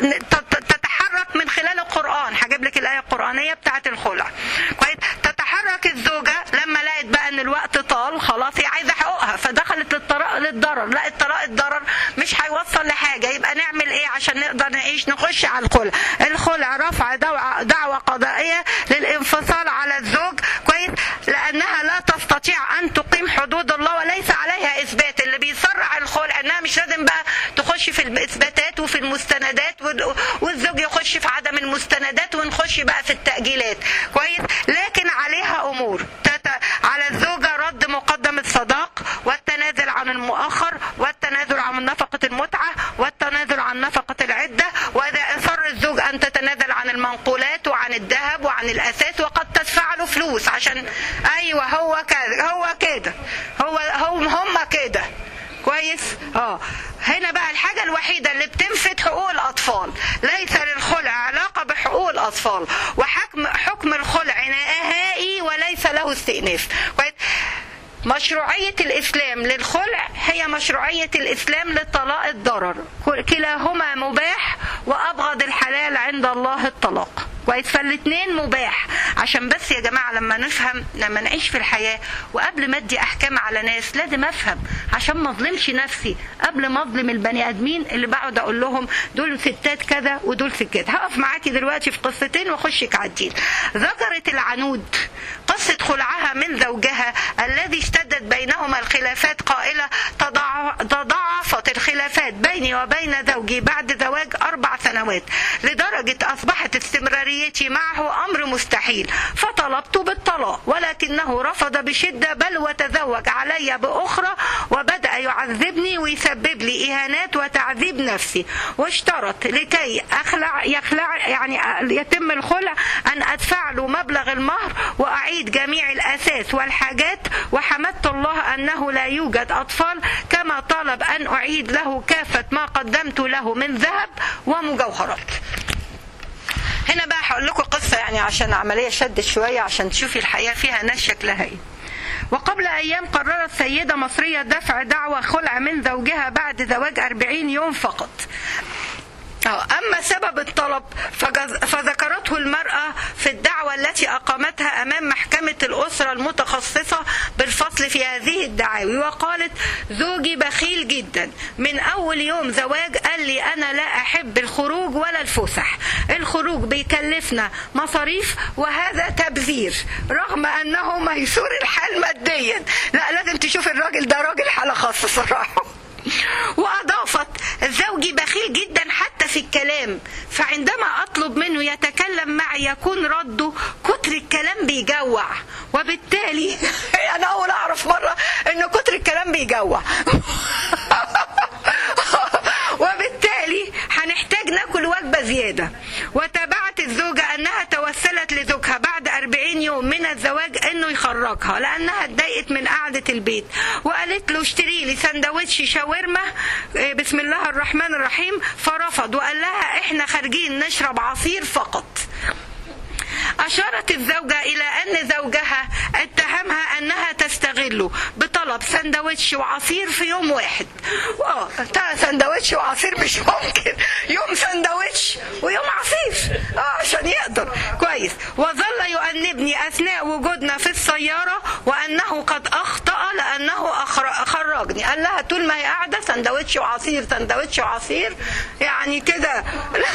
تتحرك من خلال القرآن هجيب لك الآية القرآنية بتاعة الخلع كويس تتحرك الزوجة لما لقت بقى ان الوقت طال خلاص هي عايزة حقوقها فدخلت للطلاق للضرر لا الطلاق الضرر مش هيوصل لحاجة يبقى نعمل ايه عشان نقدر نعيش نخش على الخلع الخلع رفع دعوة قضائية للانفصال على الزوج كويس لانها لا تستطيع ان تقيم حدود الله وليس عليها اثبات اللي بيسرع الخلع انها مش لازم بقى تخش في الاثباتات وفي المستندات والزوج يخش في عدم المستندات ونخش بقى في التأجيلات كويس لكن عليها امور تت... على الزوجة رد مقدم الصداق والتنازل عن المؤخر والتنازل عن نفقة المتعة والتنازل عن نفقة العدة وإذا أصر الزوج أن تتنازل عن المنقولات وعن الذهب وعن الأساس وقد تدفع له فلوس عشان أيوة هو كده هو كده هو هم هم كده كويس اه هنا بقى الحاجة الوحيدة اللي بتنفذ حقوق الأطفال ليس للخلع علاقة بحقوق الأطفال وحكم حكم الخلع نهائي وليس له استئناف كويس مشروعية الإسلام للخلع هي مشروعية الإسلام للطلاق الضرر كلاهما مباح وأبغض الحلال عند الله الطلاق كويس فالاثنين مباح عشان بس يا جماعه لما نفهم لما نعيش في الحياه وقبل ما ادي احكام على ناس لازم افهم عشان ما اظلمش نفسي قبل ما اظلم البني ادمين اللي بقعد اقول لهم دول ستات كذا ودول ستات هقف معاكي دلوقتي في قصتين واخشك على الدين ذكرت العنود قصه خلعها من زوجها الذي اشتدت بينهما الخلافات قائله تضاعفت الخلافات بيني وبين زوجي بعد زواج اربع سنوات لدرجه اصبحت استمراريه عمليتي معه أمر مستحيل فطلبت بالطلاق ولكنه رفض بشدة بل وتزوج علي بأخرى وبدأ يعذبني ويسبب لي إهانات وتعذيب نفسي واشترط لكي أخلع يخلع يعني يتم الخلع أن أدفع له مبلغ المهر وأعيد جميع الأساس والحاجات وحمدت الله أنه لا يوجد أطفال كما طلب أن أعيد له كافة ما قدمت له من ذهب ومجوهرات هنا بقى هقول لكم قصة يعني عشان العملية شدت شوية عشان تشوفي الحياة فيها ناس شكلها ايه وقبل أيام قررت سيدة مصرية دفع دعوى خلع من زوجها بعد زواج 40 يوم فقط أما سبب الطلب فذكرته المرأة في الدعوة التي أقامتها أمام محكمة الأسرة المتخصصة بالفصل في هذه الدعاوي وقالت زوجي بخيل جدا من أول يوم زواج قال لي أنا لا أحب الخروج ولا الفسح الخروج بيكلفنا مصاريف وهذا تبذير رغم أنه ميسور الحال ماديا لا لازم تشوف الراجل ده راجل حالة خاصة صراحة وأضافت زوجي بخيل جدا حتى في الكلام فعندما أطلب منه يتكلم معي يكون رده كتر الكلام بيجوع وبالتالي أنا أول أعرف مرة إن كتر الكلام بيجوع وبالتالي هنحتاج ناكل وجبة زيادة وتابعت الزوجة أنها توسلت لزوجها بعد 40 يوم من الزواج أنه يخرجها لأنها اتضايقت من قعدة البيت وقالت له اشتري لي سندوتش شاورما بسم الله الرحمن الرحيم فرفض وقال لها احنا خارجين نشرب عصير فقط أشارت الزوجة إلى أن زوجها اتهمها أنها تستغله بطلب سندوتش وعصير في يوم واحد اه سندوتش وعصير مش ممكن يوم سندوتش ويوم عصير اه عشان يقدر كويس وظل يؤنبني أثناء وجودنا في السيارة وأنه قد أخطأ لأنه خرجني قال لها طول ما هي قاعدة سندوتش وعصير سندوتش وعصير يعني كده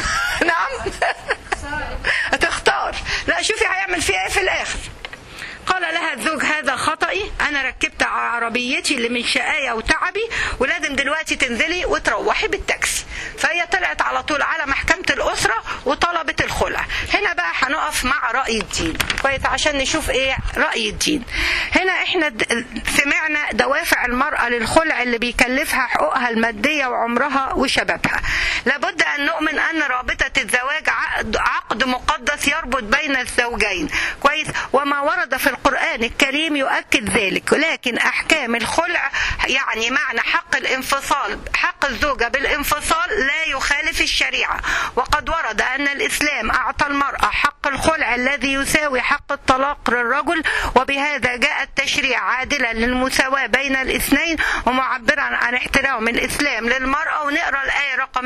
نعم هتختار لا شوفي هيعمل فيها ايه في الاخر فقال لها الزوج هذا خطئي انا ركبت عربيتي اللي من شقايا وتعبي ولازم دلوقتي تنزلي وتروحي بالتاكسي فهي طلعت على طول على محكمه الاسره وطلبت الخلع هنا بقى هنقف مع راي الدين كويس عشان نشوف ايه راي الدين هنا احنا د- سمعنا دوافع المراه للخلع اللي بيكلفها حقوقها الماديه وعمرها وشبابها لابد ان نؤمن ان رابطه الزواج عقد, عقد مقدس يربط بين الزوجين كويس وما ورد في القران الكريم يؤكد ذلك ولكن احكام الخلع يعني معنى حق الانفصال حق الزوجه بالانفصال لا يخالف الشريعه وقد ورد ان الاسلام اعطى المراه حق الخلع الذي يساوي حق الطلاق للرجل وبهذا جاء التشريع عادلا للمساواه بين الاثنين ومعبرا عن احترام الاسلام للمراه ونقرا الايه رقم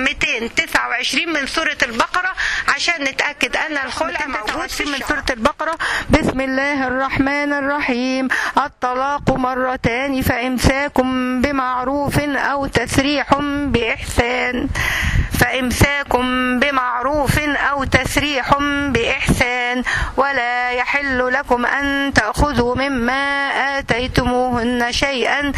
229 من سوره البقره عشان نتاكد ان الخلع موجود في من الشرع. سورة البقرة بسم الله الرحمن الرحيم الطلاق مرتان فإمساك بمعروف أو تسريح بإحسان فإمساك بمعروف أو تسريح بإحسان ولا يحل لكم أن تأخذوا مما آتيتموهن شيئا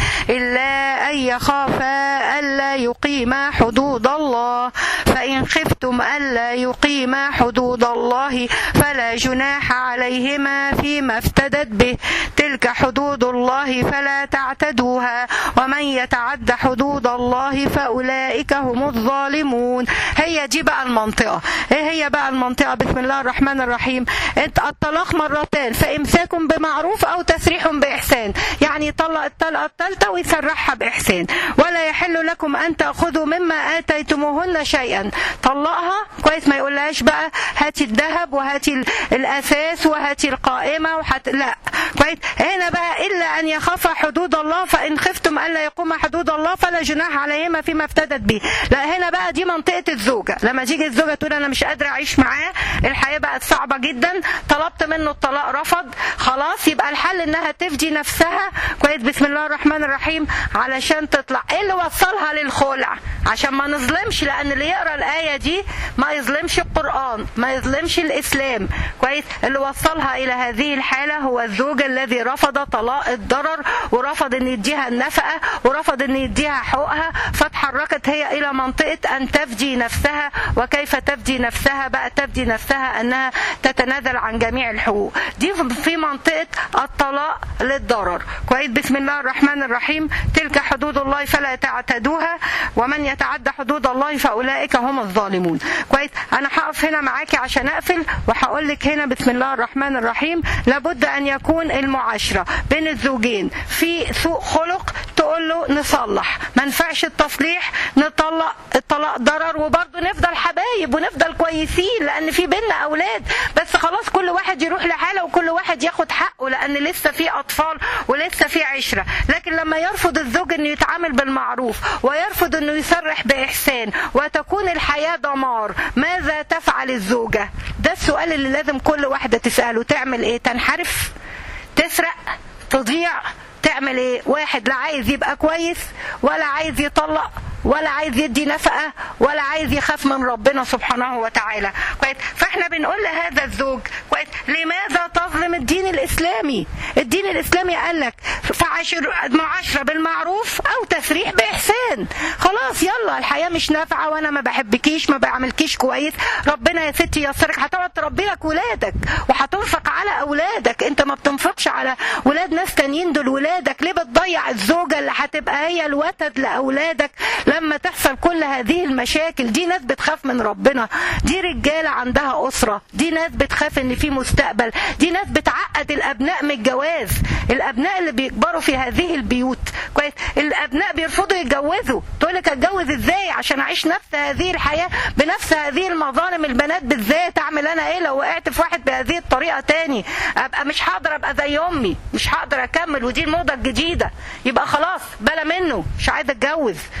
إلا أن يخافا ألا يقيما حدود الله فإن خفتم ألا يقيما حدود الله فلا جناح عليهما فيما افتدت به تلك حدود الله فلا تعتدوها ومن يتعد حدود الله فأولئك هم الظالمون هي دي بقى المنطقة ايه هي بقى المنطقة بسم الله الرحمن الرحيم انت الطلاق مرتين فإمساك بمعروف أو تسريح بإحسان يعني يطلق الطلقة الثالثة ويسرحها بإحسان ولا يحل لكم أن تأخذوا مما آتيتموهن شيئا طلقها كويس ما يقولهاش بقى هاتي الذهب وهاتي ال- الأساس وهاتي القائمة وحت... لا كويس هنا بقى إلا أن يخاف حدود الله فإن خفتم ألا يقوم حدود الله فلا جناح عليهما فيما افتدت به لا هنا بقى دي منطقة الزوجة لما تيجي الزوجة تقول أنا مش قادرة أعيش معاه الحياة بقت صعبة جدا طلبت منه الطلاق رفض خلاص يبقى الحل إنها تفدي نفسها كويس بسم الله الرحمن الرحيم علشان تطلع إيه اللي وصلها للخلع عشان ما نظلمش لأن اللي يقرأ الآية دي ما يظلمش القرآن ما يظلمش الإسلام كويس اللي وصلها إلى هذه الحالة هو الزوج الذي رفض طلاق الضرر ورفض ان يديها النفقة ورفض ان يديها حقوقها فتحركت هي الى منطقة ان تفدي نفسها وكيف تفدي نفسها بقى تفدي نفسها انها تتنازل عن جميع الحقوق دي في منطقة الطلاق للضرر كويس بسم الله الرحمن الرحيم تلك حدود الله فلا تعتدوها ومن يتعدى حدود الله فاولئك هم الظالمون كويس انا هقف هنا معاكي عشان اقفل وهقول لك هنا بسم الله الرحمن الرحيم لابد ان يكون المعاشره بين الزوجين في سوء خلق تقول له نصلح ما ينفعش التصليح نطلق الطلاق ضرر وبرضه نفضل حبايب ونفضل كويسين لان في بينا اولاد بس خلاص كل واحد يروح لحاله وكل واحد ياخد حقه لان لسه في اطفال ولسه في عشره لكن لما يرفض الزوج انه يتعامل بالمعروف ويرفض انه يصرح باحسان وتكون الحياه دمار ماذا تفعل الزوجه ده السؤال اللي لازم كل واحده تساله تعمل ايه تنحرف تسرق تضيع تعمل ايه واحد لا عايز يبقى كويس ولا عايز يطلق ولا عايز يدي نفقة ولا عايز يخاف من ربنا سبحانه وتعالى كويس فاحنا بنقول لهذا الزوج كويس لماذا تظلم الدين الإسلامي الدين الإسلامي قال لك فعاشر معاشرة بالمعروف أو تسريح بإحسان خلاص يلا الحياة مش نافعة وأنا ما بحبكيش ما بعملكيش كويس ربنا يا ستي يسرك هتقعد تربي لك ولادك وهتنفق على أولادك أنت ما بتنفقش على ولاد ناس تانيين دول ولادك ليه بتضيع الزوجة اللي هتبقى هي الوتد لأولادك لما تحصل كل هذه المشاكل دي ناس بتخاف من ربنا دي رجالة عندها أسرة دي ناس بتخاف ان في مستقبل دي ناس بتعقد الأبناء من الجواز الأبناء اللي بيكبروا في هذه البيوت كويس الأبناء بيرفضوا يتجوزوا تقول لك اتجوز ازاي عشان أعيش نفس هذه الحياة بنفس هذه المظالم البنات بالذات أعمل أنا إيه لو وقعت في واحد بهذه الطريقة تاني أبقى مش هقدر أبقى زي أمي مش هقدر أكمل ودي الموضة الجديدة يبقى خلاص بلا منه مش عايزة أتجوز أتجوز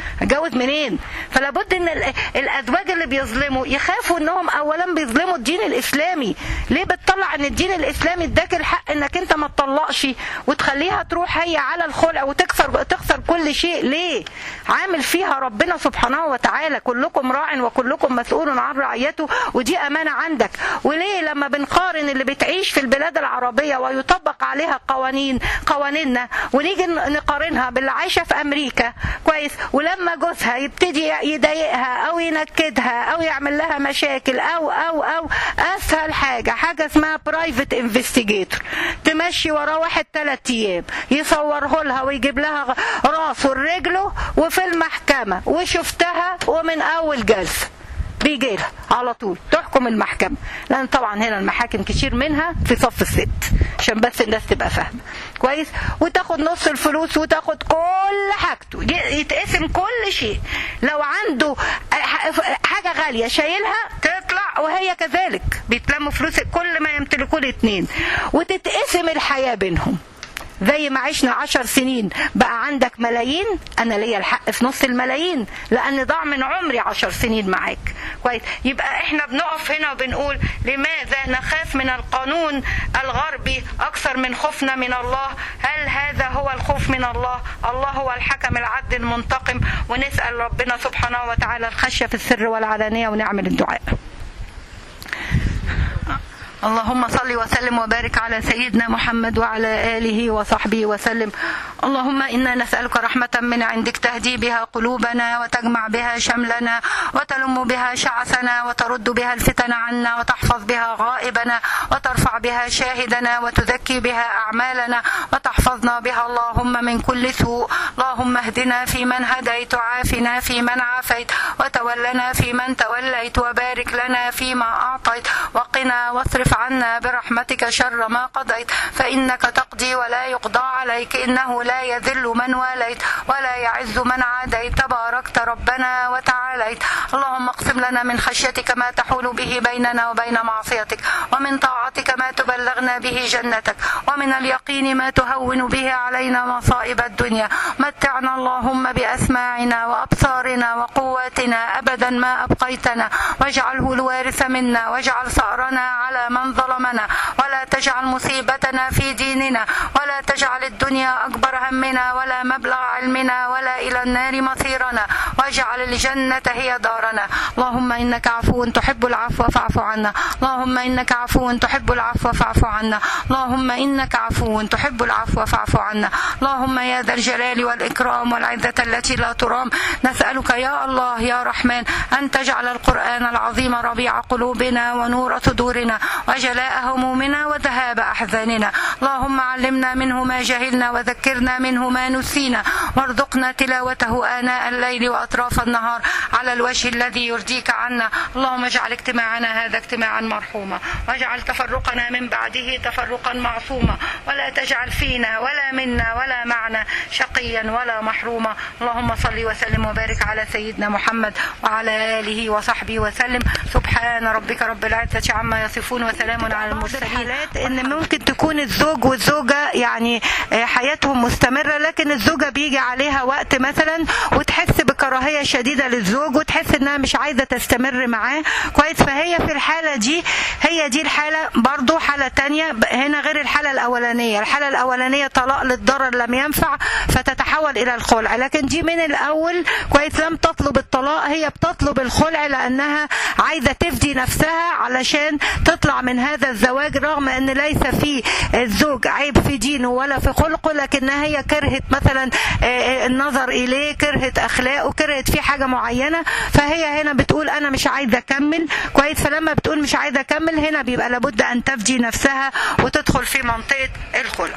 هتتجوز منين فلابد ان ال- الازواج اللي بيظلموا يخافوا انهم اولا بيظلموا الدين الاسلامي ليه بتطلع ان الدين الاسلامي اداك الحق انك انت ما تطلقش وتخليها تروح هي على الخلع وتكسر تخسر كل شيء ليه عامل فيها ربنا سبحانه وتعالى كلكم راع وكلكم مسؤول عن رعيته ودي امانه عندك وليه لما بنقارن اللي بتعيش في البلاد العربيه ويطبق عليها قوانين قوانيننا ونيجي نقارنها باللي عايشه في امريكا كويس ولما جوزها يبتدي يضايقها او ينكدها او يعمل لها مشاكل او او او اسهل حاجه حاجه اسمها برايفت انفستيجيتور تمشي وراه واحد ثلاث ايام يصوره لها ويجيب لها راسه رجله وفي المحكمه وشفتها ومن اول جلسه بيجي لها على طول تحكم المحكمة لأن طبعا هنا المحاكم كتير منها في صف الست عشان بس الناس تبقى فاهمة كويس وتاخد نص الفلوس وتاخد كل حاجته ي- يتقسم كل شيء لو عنده ح- حاجة غالية شايلها تطلع وهي كذلك بيتلموا فلوس كل ما يمتلكوه الاتنين وتتقسم الحياة بينهم زي ما عشنا عشر سنين بقى عندك ملايين انا ليا الحق في نص الملايين لان ضاع من عمري عشر سنين معاك كويس يبقى احنا بنقف هنا وبنقول لماذا نخاف من القانون الغربي اكثر من خوفنا من الله هل هذا هو الخوف من الله الله هو الحكم العدل المنتقم ونسال ربنا سبحانه وتعالى الخشيه في السر والعلانيه ونعمل الدعاء اللهم صل وسلم وبارك على سيدنا محمد وعلى آله وصحبه وسلم اللهم إنا نسألك رحمة من عندك تهدي بها قلوبنا وتجمع بها شملنا وتلم بها شعثنا وترد بها الفتن عنا وتحفظ بها غائبنا وترفع بها شاهدنا وتزكي بها أعمالنا وتحفظنا بها اللهم من كل سوء اللهم اهدنا فيمن هديت وعافنا فيمن عافيت وتولنا فيمن توليت وبارك لنا فيما أعطيت وقنا واصرف عنا برحمتك شر ما قضيت فإنك تقضي ولا يقضى عليك إنه لا يذل من واليت ولا يعز من عاديت تباركت ربنا وتعاليت اللهم اقسم لنا من خشيتك ما تحول به بيننا وبين معصيتك ومن طاعتك ما تبلغنا به جنتك ومن اليقين ما تهون به علينا مصائب الدنيا متعنا اللهم بأسماعنا وأبصارنا وقواتنا أبدا ما أبقيتنا واجعله الوارث منا واجعل ثأرنا على من ظلمنا ولا تجعل مصيبتنا في ديننا ولا تجعل الدنيا أكبر همنا ولا مبلغ علمنا ولا إلى النار مصيرنا واجعل الجنة هي دارنا اللهم إنك عفو تحب العفو فاعف عنا اللهم إنك عفو تحب العفو فاعف عنا اللهم إنك عفو تحب العفو فاعف عنا اللهم يا ذا الجلال والإكرام والعزة التي لا ترام نسألك يا الله يا رحمن أن تجعل القرآن العظيم ربيع قلوبنا ونور صدورنا وجلاء همومنا وذهاب أحزاننا اللهم علمنا منه ما جهلنا وذكرنا منه ما نسينا وارزقنا تلاوته آناء الليل وأطراف النهار على الوجه الذي يرضيك عنا اللهم اجعل اجتماعنا هذا اجتماعا مرحوما واجعل تفرقنا من بعده تفرقا معصوما ولا تجعل فينا ولا منا ولا معنا شقيا ولا محروما اللهم صل وسلم وبارك على سيدنا محمد وعلى آله وصحبه وسلم سبحان ربك رب العزة عما يصفون وسلام على المرسلين ان ممكن تكون الزوج والزوجة يعني آه، حياتهم مستمرة لكن الزوجة بيجي عليها وقت مثلا وتحس بكراهية شديدة للزوج وتحس انها مش عايزة تستمر معاه كويس فهي في الحالة دي هي دي الحالة برضو حالة تانية ب- هنا غير الحالة الأولانية الحالة الأولانية طلاق للضرر لم ينفع فتتحول إلى الخلع لكن دي من الأول كويس لم تطلب الطلاق هي بتطلب الخلع لأنها عايزة تفدي نفسها علشان تطلع من هذا الزواج رغم أن ليس في الزوج عيب في دينه ولا في خلقه لكنها هي كرهت مثلا آه، آه، النظر إليه كرهت أخلاقه كرهت فيه حاجة معينة فهي هنا بتقول أنا مش عايزة أكمل كويس فلما بتقول مش عايزة أكمل هنا بيبقى لابد أن تفدي نفسها وتدخل في منطقة الخلع